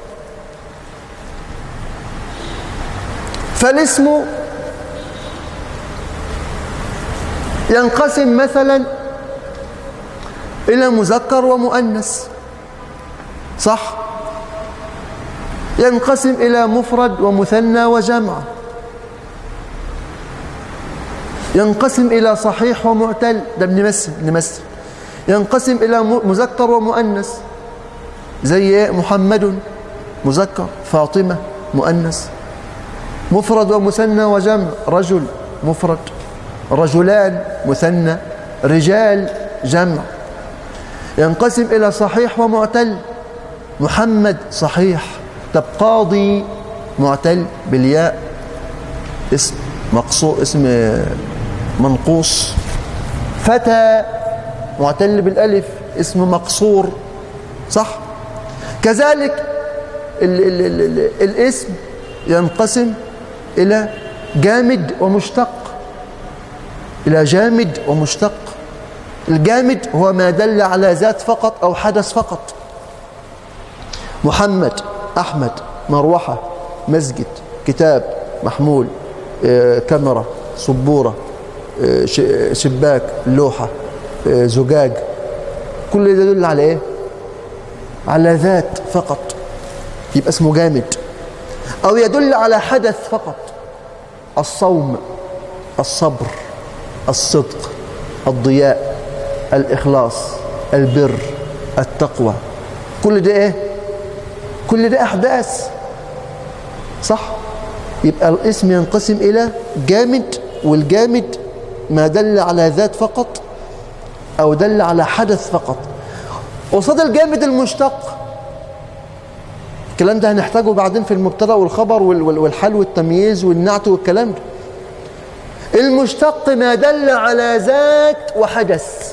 فالاسم ينقسم مثلا الى مذكر ومؤنث صح ينقسم الى مفرد ومثنى وجمع ينقسم الى صحيح ومعتل ده بنمثل نمثل ينقسم إلى مذكر ومؤنث زي محمد مذكر فاطمة مؤنث مفرد ومثنى وجمع رجل مفرد رجلان مثنى رجال جمع ينقسم إلى صحيح ومعتل محمد صحيح طب قاضي معتل بالياء اسم مقصو اسم منقوص فتى معتل بالالف اسم مقصور صح كذلك ال ال ال ال الاسم ينقسم الى جامد ومشتق الى جامد ومشتق الجامد هو ما دل على ذات فقط او حدث فقط محمد احمد مروحه مسجد كتاب محمول آه، كاميرا سبوره آه، شباك لوحه زجاج كل ده يدل على ايه على ذات فقط يبقى اسمه جامد او يدل على حدث فقط الصوم الصبر الصدق الضياء الاخلاص البر التقوى كل ده ايه كل ده احداث صح يبقى الاسم ينقسم الى جامد والجامد ما دل على ذات فقط أو دل على حدث فقط قصاد الجامد المشتق الكلام ده هنحتاجه بعدين في المبتدا والخبر والحل والتمييز والنعت والكلام ده المشتق ما دل على ذات وحدث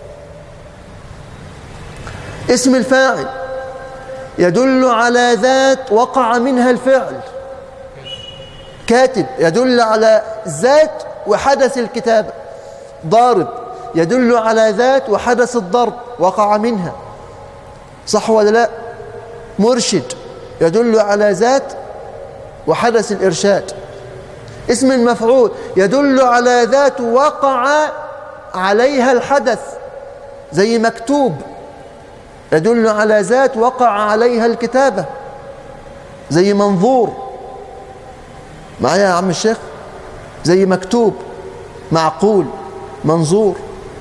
اسم الفاعل يدل على ذات وقع منها الفعل كاتب يدل على ذات وحدث الكتابة ضارب يدل على ذات وحدث الضرب وقع منها صح ولا لا مرشد يدل على ذات وحدث الإرشاد اسم المفعول يدل على ذات وقع عليها الحدث زي مكتوب يدل على ذات وقع عليها الكتابة زي منظور معايا يا عم الشيخ زي مكتوب معقول منظور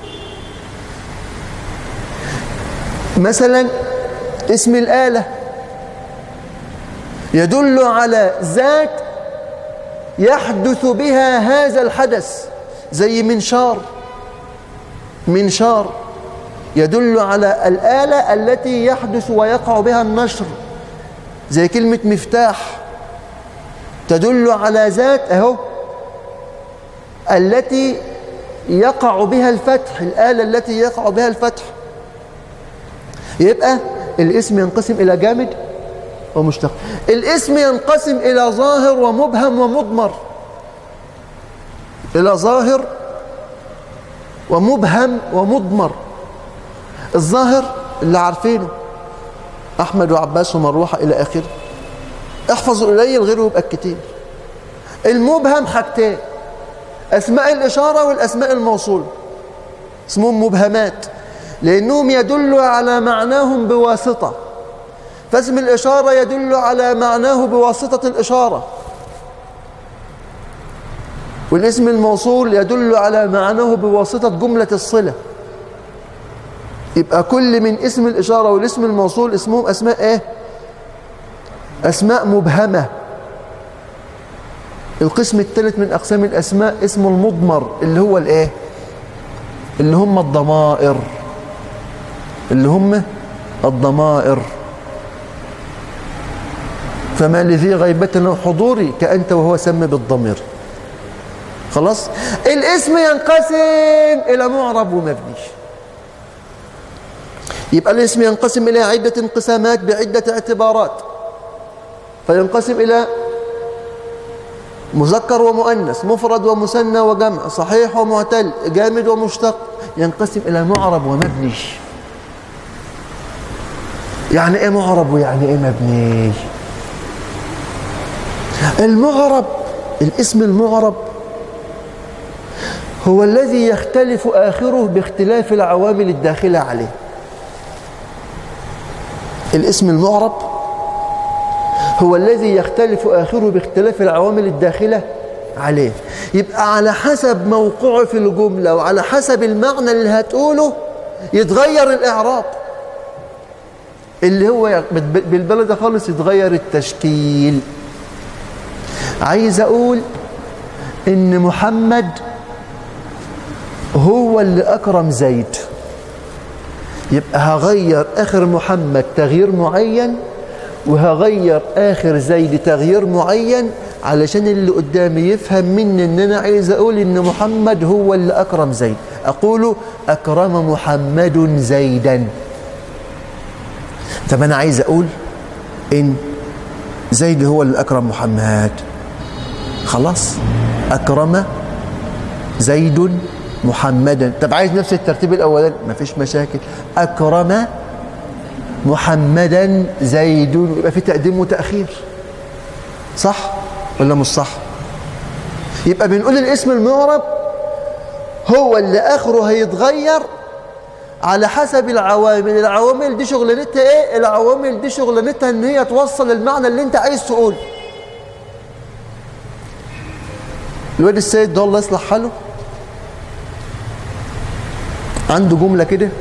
مثلا اسم الآلة يدل على ذات يحدث بها هذا الحدث زي منشار منشار يدل على الآلة التي يحدث ويقع بها النشر زي كلمة مفتاح تدل على ذات اهو التي يقع بها الفتح الآلة التي يقع بها الفتح يبقى الاسم ينقسم إلى جامد ومشتق الاسم ينقسم إلى ظاهر ومبهم ومضمر إلى ظاهر ومبهم ومضمر الظاهر اللي عارفينه أحمد وعباس ومروحة إلى آخره احفظوا قليل غيره يبقى كتير المبهم حاجتين أسماء الإشارة والأسماء الموصولة اسمهم مبهمات لأنهم يدلوا على معناهم بواسطة فاسم الإشارة يدل على معناه بواسطة الإشارة والاسم الموصول يدل على معناه بواسطة جملة الصلة يبقى كل من اسم الإشارة والاسم الموصول اسمهم أسماء إيه؟ أسماء مبهمة القسم الثالث من أقسام الأسماء اسمه المضمر اللي هو الإيه اللي هم الضمائر اللي هم الضمائر فما لذي غيبة أو حضوري كأنت وهو سمي بالضمير خلاص الاسم ينقسم إلى معرب ومبني يبقى الاسم ينقسم إلى عدة انقسامات بعدة اعتبارات فينقسم إلى مذكر ومؤنث مفرد ومثنى وجمع صحيح ومعتل جامد ومشتق ينقسم إلى معرب ومبني يعني ايه معرب ويعني ايه مبني المعرب الاسم المعرب هو الذي يختلف آخره باختلاف العوامل الداخلة عليه الاسم المعرب هو الذي يختلف آخره باختلاف العوامل الداخلة عليه يبقى على حسب موقعه في الجملة وعلى حسب المعنى اللي هتقوله يتغير الإعراب اللي هو بالبلد خالص يتغير التشكيل عايز أقول إن محمد هو اللي أكرم زيد يبقى هغير آخر محمد تغيير معين وهغير آخر زيد تغيير معين علشان اللي قدامي يفهم مني ان انا عايز اقول ان محمد هو اللي اكرم زيد اقول اكرم محمد زيدا طب انا عايز اقول ان زيد هو اللي اكرم محمد خلاص اكرم زيد محمدا طب عايز نفس الترتيب الاولاني مفيش مشاكل اكرم محمدا زيد يبقى في تقديم وتاخير صح ولا مش صح يبقى بنقول الاسم المعرب هو اللي اخره هيتغير على حسب العوامل العوامل دي شغلانتها ايه العوامل دي شغلانتها ان هي توصل المعنى اللي انت عايز تقوله الواد السيد ده الله يصلح حاله عنده جملة كده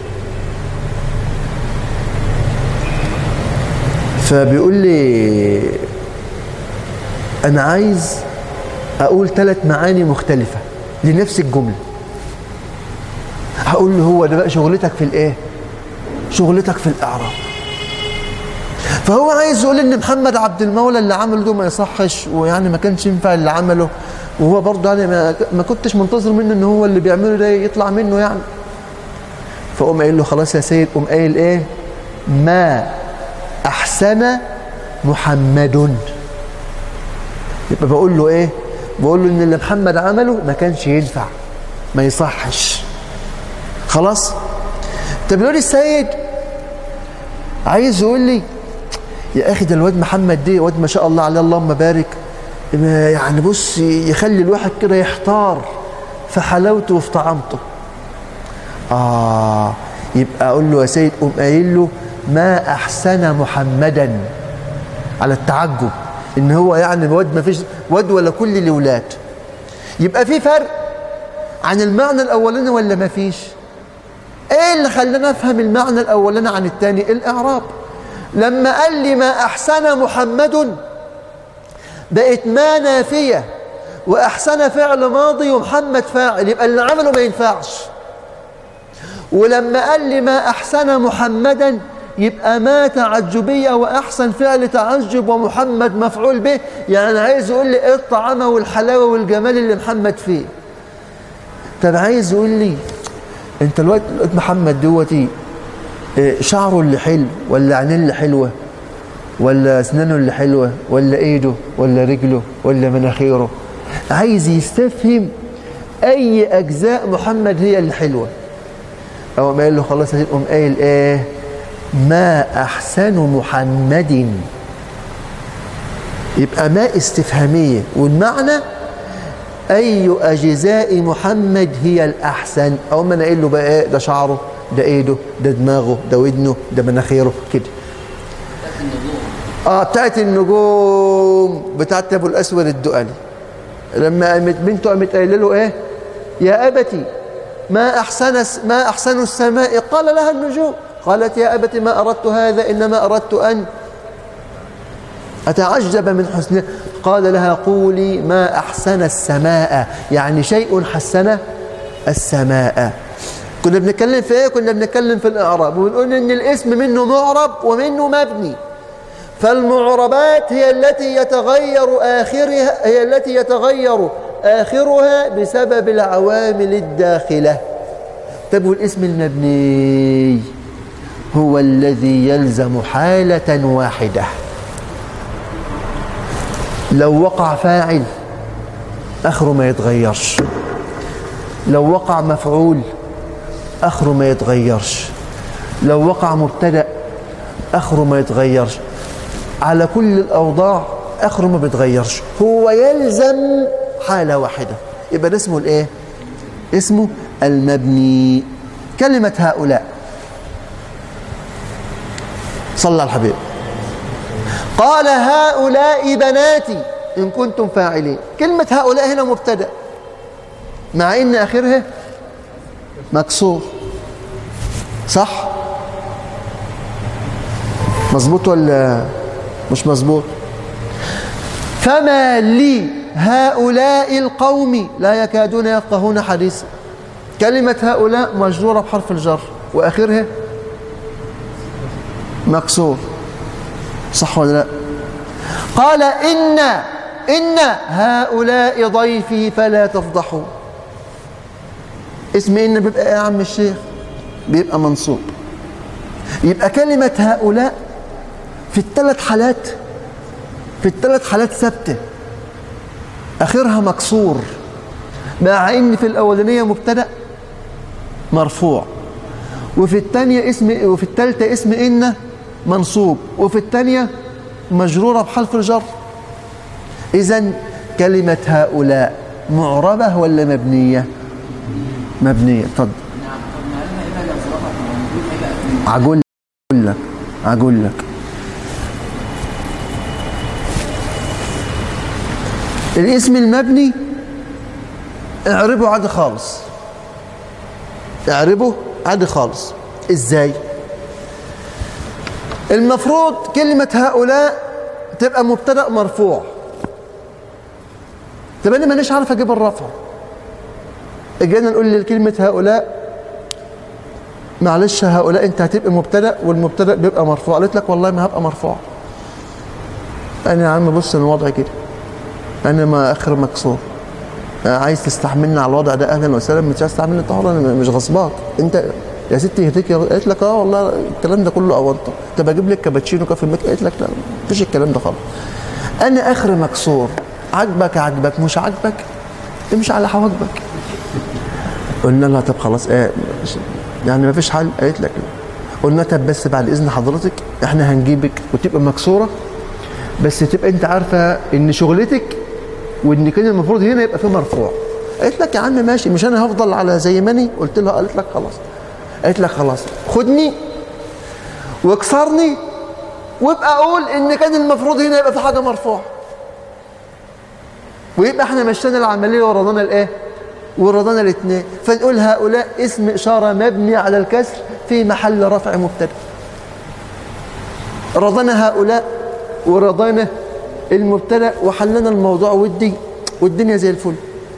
فبيقول لي أنا عايز أقول ثلاث معاني مختلفة لنفس الجملة هقول له هو ده بقى شغلتك في الإيه؟ شغلتك في الإعراب فهو عايز يقول إن محمد عبد المولى اللي عمله ده ما يصحش ويعني ما كانش ينفع اللي عمله وهو برضه يعني ما, ما كنتش منتظر منه إن هو اللي بيعمله ده يطلع منه يعني فقوم قايل له خلاص يا سيد قوم قايل إيه؟ ما أحسن محمد يبقى بقول له ايه بقول له ان اللي محمد عمله ما كانش ينفع ما يصحش خلاص طب يقول السيد عايز يقول لي يا اخي ده الواد محمد ده واد ما شاء الله عليه اللهم بارك يعني بص يخلي الواحد كده يحتار في حلاوته وفي طعامته اه يبقى اقول له يا سيد قوم قايل له ما احسن محمدا على التعجب ان هو يعني واد ما فيش واد ولا كل الاولاد يبقى في فرق عن المعنى الاولاني ولا ما فيش ايه اللي خلاني افهم المعنى الاولاني عن الثاني الاعراب لما قال لي ما احسن محمد بقت ما نافيه واحسن فعل ماضي ومحمد فاعل يبقى اللي عمله ما ينفعش ولما قال لي ما احسن محمدا يبقى ما تعجبية وأحسن فعل تعجب ومحمد مفعول به يعني عايز يقول لي إيه الطعامة والحلاوة والجمال اللي محمد فيه طب عايز يقول لي أنت الوقت محمد دوتي شعره اللي حلو ولا عينيه اللي حلوة ولا أسنانه اللي حلوة ولا إيده ولا رجله ولا مناخيره عايز يستفهم أي أجزاء محمد هي اللي حلوة أو ما قال له خلاص هتقوم قايل إيه ما أحسن محمد يبقى ما استفهامية والمعنى أي أجزاء محمد هي الأحسن أو ما أنا قايل له بقى إيه ده شعره ده إيده ده دماغه ده ودنه ده مناخيره كده اه بتاعت النجوم بتاعت ابو الاسود الدؤلي لما قامت بنته قامت قايله له ايه يا ابتي ما احسن ما احسن السماء قال لها النجوم قالت يا أبت ما أردت هذا إنما أردت أن أتعجب من حسنها قال لها قولي ما أحسن السماء يعني شيء حسن السماء كنا بنتكلم في ايه كنا بنتكلم في الاعراب ونقول ان الاسم منه معرب ومنه مبني فالمعربات هي التي يتغير آخرها هي التي يتغير آخرها بسبب العوامل الداخلة طب والاسم المبني هو الذي يلزم حالة واحدة لو وقع فاعل آخره ما يتغيرش لو وقع مفعول آخره ما يتغيرش لو وقع مبتدأ آخره ما يتغيرش على كل الأوضاع آخره ما بيتغيرش هو يلزم حالة واحدة يبقى ده اسمه الايه اسمه المبني كلمة هؤلاء صلى على الحبيب قال هؤلاء بناتي إن كنتم فاعلين كلمة هؤلاء هنا مبتدأ مع إن آخرها مكسور صح مظبوط ولا مش مظبوط فما لي هؤلاء القوم لا يكادون يفقهون حديثا كلمة هؤلاء مجرورة بحرف الجر وآخرها مكسور صح ولا لا قال إن إن هؤلاء ضيفي فلا تفضحوا اسم إن بيبقى إيه يا عم الشيخ بيبقى منصوب يبقى كلمة هؤلاء في الثلاث حالات في الثلاث حالات ثابتة آخرها مكسور مع إن في الأولانية مبتدأ مرفوع وفي الثانية اسم وفي الثالثة اسم إن منصوب وفي الثانية مجرورة بحرف الجر إذا كلمة هؤلاء معربة ولا مبنية؟ مبنية اتفضل أقول لك أقول لك الاسم المبني اعربه عادي خالص اعربه عادي خالص ازاي المفروض كلمة هؤلاء تبقى مبتدأ مرفوع طب انا مانيش عارف اجيب الرفع اجينا نقول لكلمة هؤلاء معلش هؤلاء انت هتبقى مبتدأ والمبتدأ بيبقى مرفوع قالت لك والله ما هبقى مرفوع انا يا عم بص الوضع كده انا ما اخر مكسور عايز تستحملني على الوضع ده اهلا وسهلا مش عايز تستحملني طبعا انا مش غصباك انت يا ستي يهديك يا- قالت لك اه والله الكلام ده كله اونطه طب اجيب لك كابتشينو كافي ميك قالت لك لا مفيش الكلام ده خالص انا اخر مكسور عاجبك عاجبك مش عاجبك امشي على حواجبك قلنا لها طب خلاص ايه يعني مفيش حل قالت لك لا قلنا طب بس بعد اذن حضرتك احنا هنجيبك وتبقى مكسوره بس تبقى انت عارفه ان شغلتك وان كان المفروض هنا يبقى في مرفوع قالت لك يا عم ماشي مش انا هفضل على زي ما اني قلت لها قالت لك خلاص قالت لك خلاص خدني واكسرني وابقى اقول ان كان المفروض هنا يبقى في حاجه مرفوعه ويبقى احنا مشينا العمليه ورضانا الايه ورضانا الاثنين فنقول هؤلاء اسم اشاره مبني على الكسر في محل رفع مبتدا رضانا هؤلاء ورضانا المبتدا وحلنا الموضوع ودي والدنيا زي الفل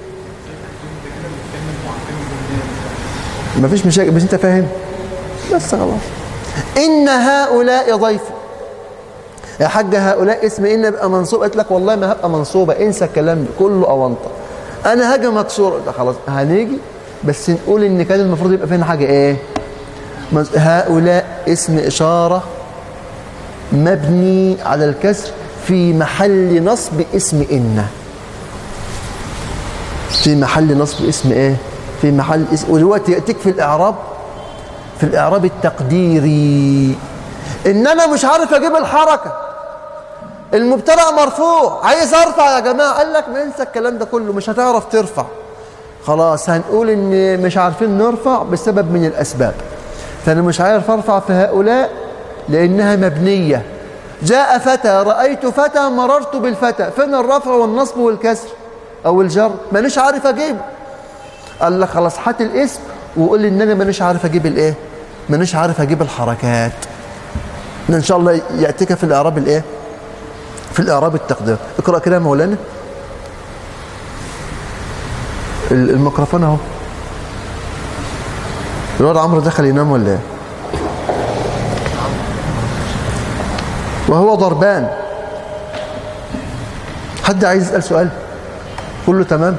مفيش مشاكل بس انت فاهم بس خلاص ان هؤلاء ضيفي يا حاج هؤلاء اسم ان بقى منصوب قلت لك والله ما هبقى منصوبه انسى الكلام ده كله اونطه انا هاجي مكسور ده خلاص هنيجي بس نقول ان كان المفروض يبقى فينا حاجه ايه مز- هؤلاء اسم اشاره مبني على الكسر في محل نصب اسم ان في محل نصب اسم ايه في محل اسم ودلوقتي ياتيك في الاعراب في الاعراب التقديري ان انا مش عارف اجيب الحركه المبتدا مرفوع عايز ارفع يا جماعه قال لك ما انسى الكلام ده كله مش هتعرف ترفع خلاص هنقول ان مش عارفين نرفع بسبب من الاسباب فانا مش عارف ارفع في هؤلاء لانها مبنيه جاء فتى رايت فتى مررت بالفتى فين الرفع والنصب والكسر او الجر مانيش عارف اجيبه قال لك خلاص هات الاسم وقول لي ان انا مانيش عارف اجيب الايه مانيش عارف اجيب الحركات ان شاء الله ياتيك في الاعراب الايه في الإعراب التقدير اقرأ كده يا مولانا ال- الميكروفون اهو الواد عمرو دخل ينام ولا ايه وهو ضربان حد عايز يسأل سؤال كله تمام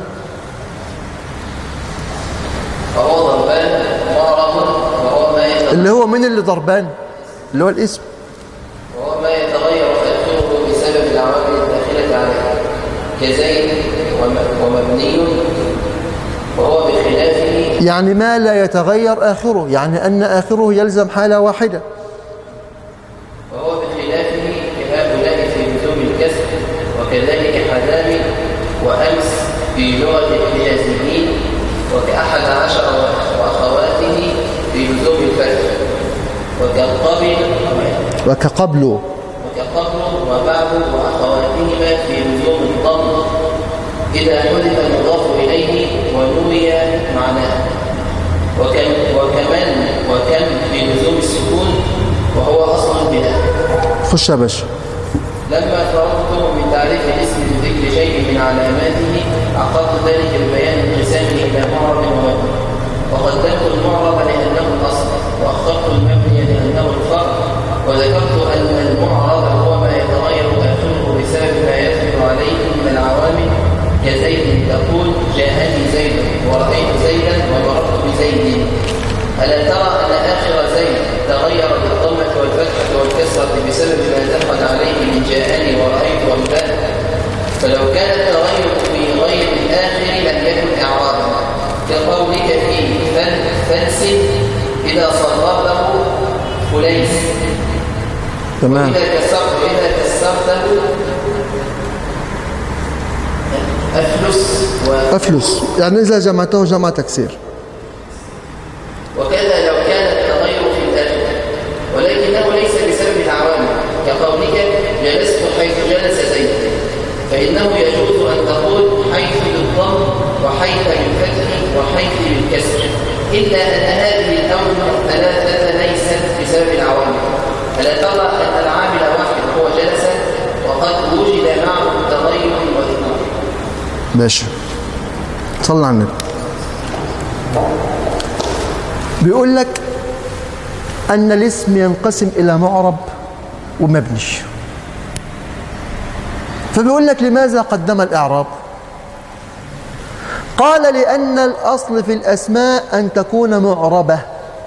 فهو ضربان معرض وهو ما يتغير اللي هو مين اللي ضربان اللي هو الاسم وهو ما يتغير تأثيره بسبب العوامل الداخلة عليه كزيد وم- ومبني وهو بخلافه يعني ما لا يتغير آخره يعني أن آخره يلزم حالة واحدة وهو بخلافه كهؤلاء في لزوم الكسر وكذلك حدام وأمس في لغة الحجازيين وكأحد عشر وأخواته في لزوم الفتح وكالقبل وكقبله وكقبل وبعض وأخواتهما في لزوم الضم إذا حذف المضاف إليه ونوي معناه وكم وكمن وكم في لزوم السكون وهو أصل البناء خش يا باشا لما فرغت من تعريف الاسم بذكر شيء من علاماته عقدت ذلك ببيان انقسامه الى معرب ومبني وقدمت المعرب لانه الاصل واخرت المبني لانه الفرع وذكرت ان المعرب هو ما يتغير اخره بسبب ما يدخل عليه من العوامل كزيد تقول جاءني زيد ورايت زيدا ومررت بزيد ألا ترى أن آخر زيد تغير بالضمة والفتحة والكسرة بسبب ما دخل عليه من جاءني ورأيت وامتنى فلو كان التغير في غير الآخر لم يكن إعرابا كقولك في فن فنس إذا صرفته فليس تمام وإذا كسرت وإذا كسرته أفلس و أفلس يعني إذا جمعته جمع تكسير وكذا لو كان التغير في الآخر ولكنه ليس بسبب العوامل كقولك جلست حيث جلس زيد فإنه يجوز أن تقول حيث بالضم وحيث بالفتح وحيث بالكسر إلا أن هذه الأمر الثلاثة ليست بسبب العوامل ألا ترى أن العامل واحد هو جلس وقد وجد معه التغير والذكور ماشي صلى على النبي بيقول لك أن الاسم ينقسم إلى معرب ومبني فبيقول لك لماذا قدم الإعراب قال لأن الأصل في الأسماء أن تكون معربة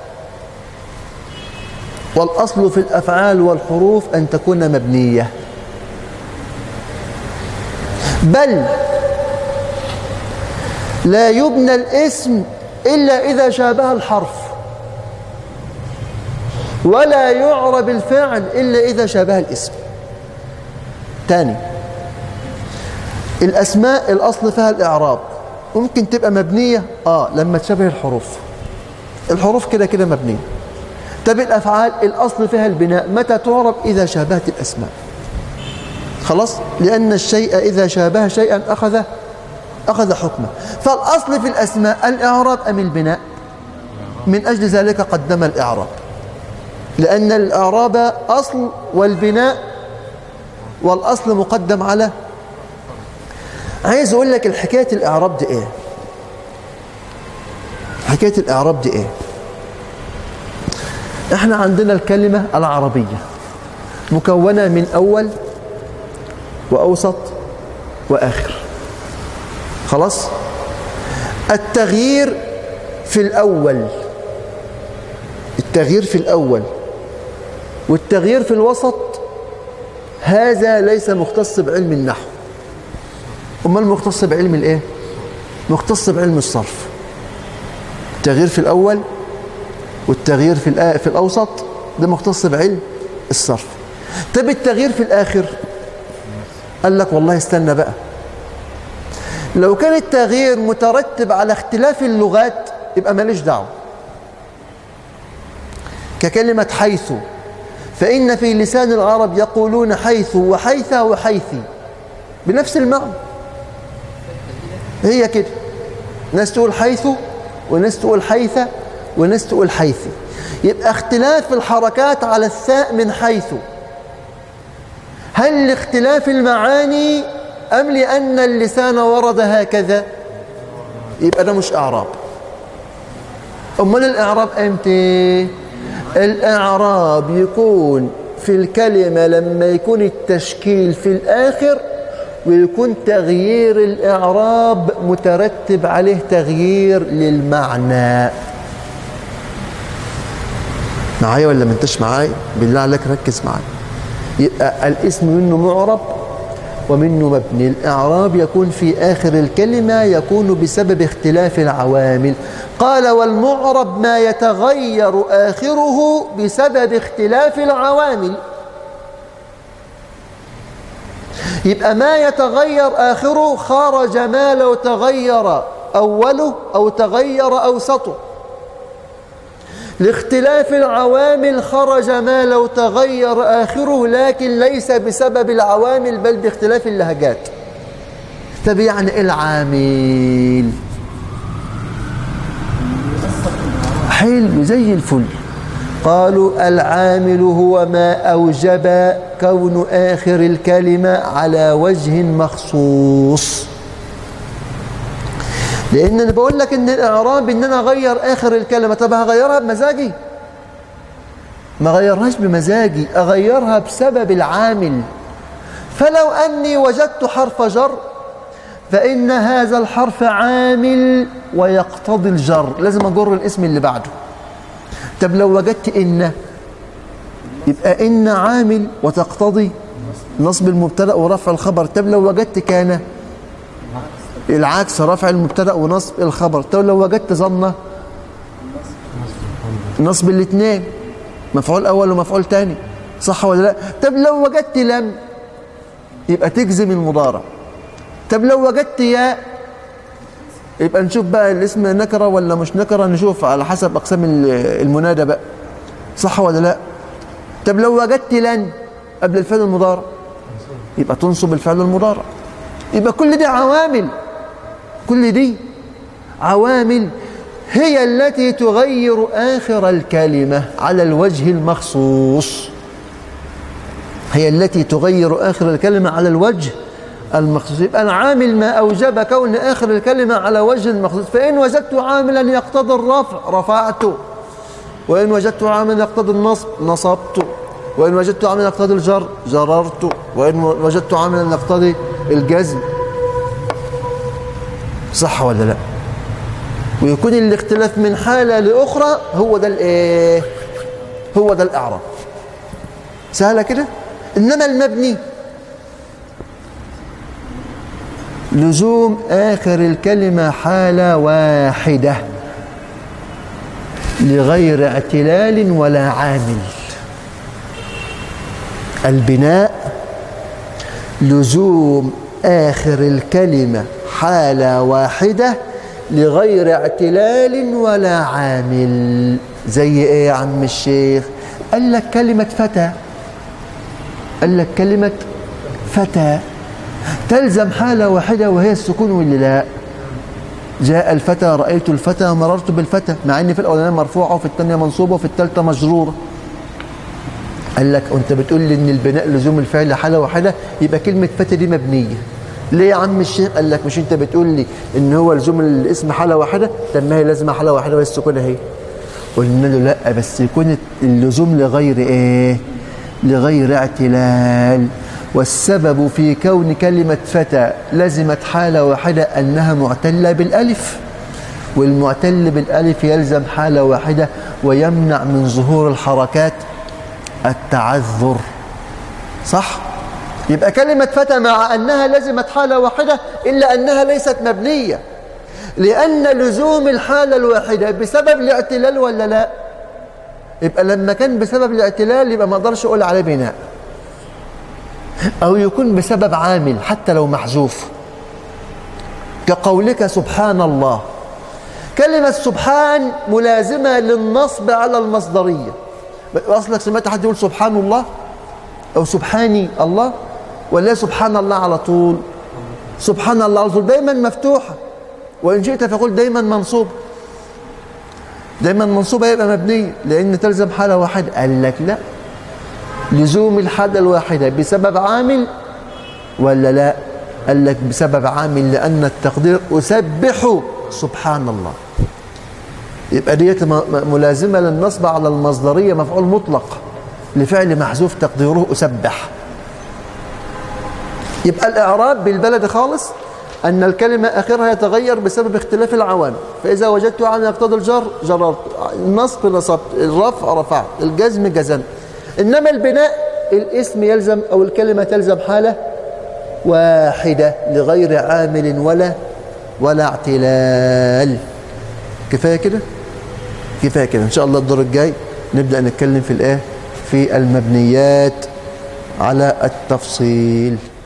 والأصل في الأفعال والحروف أن تكون مبنية بل لا يبنى الاسم إلا إذا شابه الحرف ولا يعرب الفعل إلا إذا شابه الاسم تاني الأسماء الأصل فيها الإعراب ممكن تبقى مبنية آه لما تشابه الحروف الحروف كده كده مبنية طب الأفعال الأصل فيها البناء متى تعرب إذا شابهت الأسماء خلاص لأن الشيء إذا شابه شيئا أخذ أخذ حكمه فالأصل في الأسماء الإعراب أم البناء من أجل ذلك قدم الإعراب لأن الإعراب أصل والبناء والأصل مقدم على عايز أقول لك الحكاية الإعراب دي إيه حكاية الإعراب دي إيه إحنا عندنا الكلمة العربية مكونة من أول وأوسط وآخر خلاص التغيير في الأول التغيير في الأول والتغيير في الوسط هذا ليس مختص بعلم النحو أمال مختص بعلم الإيه؟ مختص بعلم الصرف التغيير في الأول والتغيير في الآ... في الأوسط ده مختص بعلم الصرف طب التغيير في الآخر قال لك والله استنى بقى لو كان التغيير مترتب على اختلاف اللغات يبقى ماليش دعوه ككلمة حيث فإن في لسان العرب يقولون حيث وحيث وحيثي بنفس المعنى هي كده ناس تقول حيث وناس تقول حيث وناس تقول حيثي يبقى اختلاف الحركات على الثاء من حيث هل لاختلاف المعاني أم لأن اللسان ورد هكذا يبقى ده مش إعراب أمال الإعراب أمتى الإعراب يكون في الكلمة لما يكون التشكيل في الآخر ويكون تغيير الإعراب مترتب عليه تغيير للمعنى معايا ولا ما انتش معايا بالله عليك ركز معايا يبقى الاسم منه معرب ومنه مبني الإعراب يكون في آخر الكلمة يكون بسبب اختلاف العوامل قال والمعرب ما يتغير آخره بسبب اختلاف العوامل يبقى ما يتغير آخره خرج ما لو تغير أوله أو تغير أوسطه لاختلاف العوامل خرج ما لو تغير آخره لكن ليس بسبب العوامل بل باختلاف اللهجات طب يعني إيه العامل حلو زي الفل قالوا العامل هو ما أوجب كون آخر الكلمة على وجه مخصوص لأن أنا بقول لك إن الإعراب إن أنا أغير آخر الكلمة طب هغيرها بمزاجي ما غيرهاش بمزاجي أغيرها بسبب العامل فلو أني وجدت حرف جر فإن هذا الحرف عامل ويقتضي الجر لازم أجر الاسم اللي بعده طب لو وجدت إن يبقى إن عامل وتقتضي نصب المبتدأ ورفع الخبر طب لو وجدت كان العكس رفع المبتدأ ونصب الخبر طب لو وجدت ظنة نصب الاثنين مفعول أول ومفعول تاني صح ولا لا طب لو وجدت لم يبقى تجزم المضارع طب لو وجدت ياء يبقى نشوف بقى الاسم نكرة ولا مش نكرة نشوف على حسب أقسام المنادى بقى صح ولا لا طب لو وجدت لن قبل الفعل المضارع يبقى تنصب الفعل المضارع يبقى كل دي عوامل كل دي عوامل هي التي تغير آخر الكلمة على الوجه المخصوص هي التي تغير آخر الكلمة على الوجه المخصوص يبقى العامل ما أوجب كون آخر الكلمة على وجه مخصوص فإن وجدت عاملا يقتضي الرفع رفعته وإن وجدت عاملا يقتضي النصب نصبته وإن وجدت عاملا يقتضي الجر جررت وإن وجدت عاملا يقتضي الجزم صح ولا لا ويكون الاختلاف من حالة لأخرى هو ده الايه هو ده الإعراب سهلة كده إنما المبني لزوم آخر الكلمة حالة واحدة لغير اعتلال ولا عامل البناء لزوم آخر الكلمة حالة واحدة لغير اعتلال ولا عامل زي ايه يا عم الشيخ قال لك كلمة فتى قال لك كلمة فتى تلزم حالة واحدة وهي السكون ولا لا جاء الفتى رأيت الفتى مررت بالفتى مع ان في الاولانيه مرفوعه وفي الثانيه منصوبه وفي الثالثه مجروره قال لك انت بتقول لي ان البناء لزوم الفعل حاله واحده يبقى كلمه فتى دي مبنيه ليه يا عم الشيخ قال لك مش انت بتقول لي ان هو لزوم الاسم حاله واحده طب ما هي لازمه حاله واحده وهي السكون اهي قلنا له لا بس يكون اللزوم لغير ايه لغير اعتلال والسبب في كون كلمة فتى لزمت حالة واحدة أنها معتلة بالألف والمعتل بالألف يلزم حالة واحدة ويمنع من ظهور الحركات التعذر صح؟ يبقى كلمة فتى مع أنها لزمت حالة واحدة إلا أنها ليست مبنية لأن لزوم الحالة الواحدة بسبب الاعتلال ولا لا يبقى لما كان بسبب الاعتلال يبقى ما اقدرش أقول عليه بناء أو يكون بسبب عامل حتى لو محذوف كقولك سبحان الله كلمة سبحان ملازمة للنصب على المصدرية أصلك سمعت حد يقول سبحان الله أو سبحاني الله ولا سبحان الله على طول سبحان الله على طول دايما مفتوحة وإن شئت فقل دايما منصوبة دايما منصوبة يبقى مبنية لأن تلزم حالة واحدة قال لك لا لزوم الحالة الواحدة بسبب عامل ولا لا قال لك بسبب عامل لأن التقدير أسبح سبحان الله يبقى ديت م- م- ملازمة للنصب على المصدرية مفعول مطلق لفعل محذوف تقديره أسبح يبقى الإعراب بالبلد خالص أن الكلمة آخرها يتغير بسبب اختلاف العوامل فإذا وجدت عامل يقتضي الجر جررت النصب نصبت الرفع رفعت الجزم جزمت إنما البناء الاسم يلزم أو الكلمة تلزم حالة واحدة لغير عامل ولا ولا اعتلال كفاية كده كفاية كده إن شاء الله الدور الجاي نبدأ نتكلم في الإيه في المبنيات على التفصيل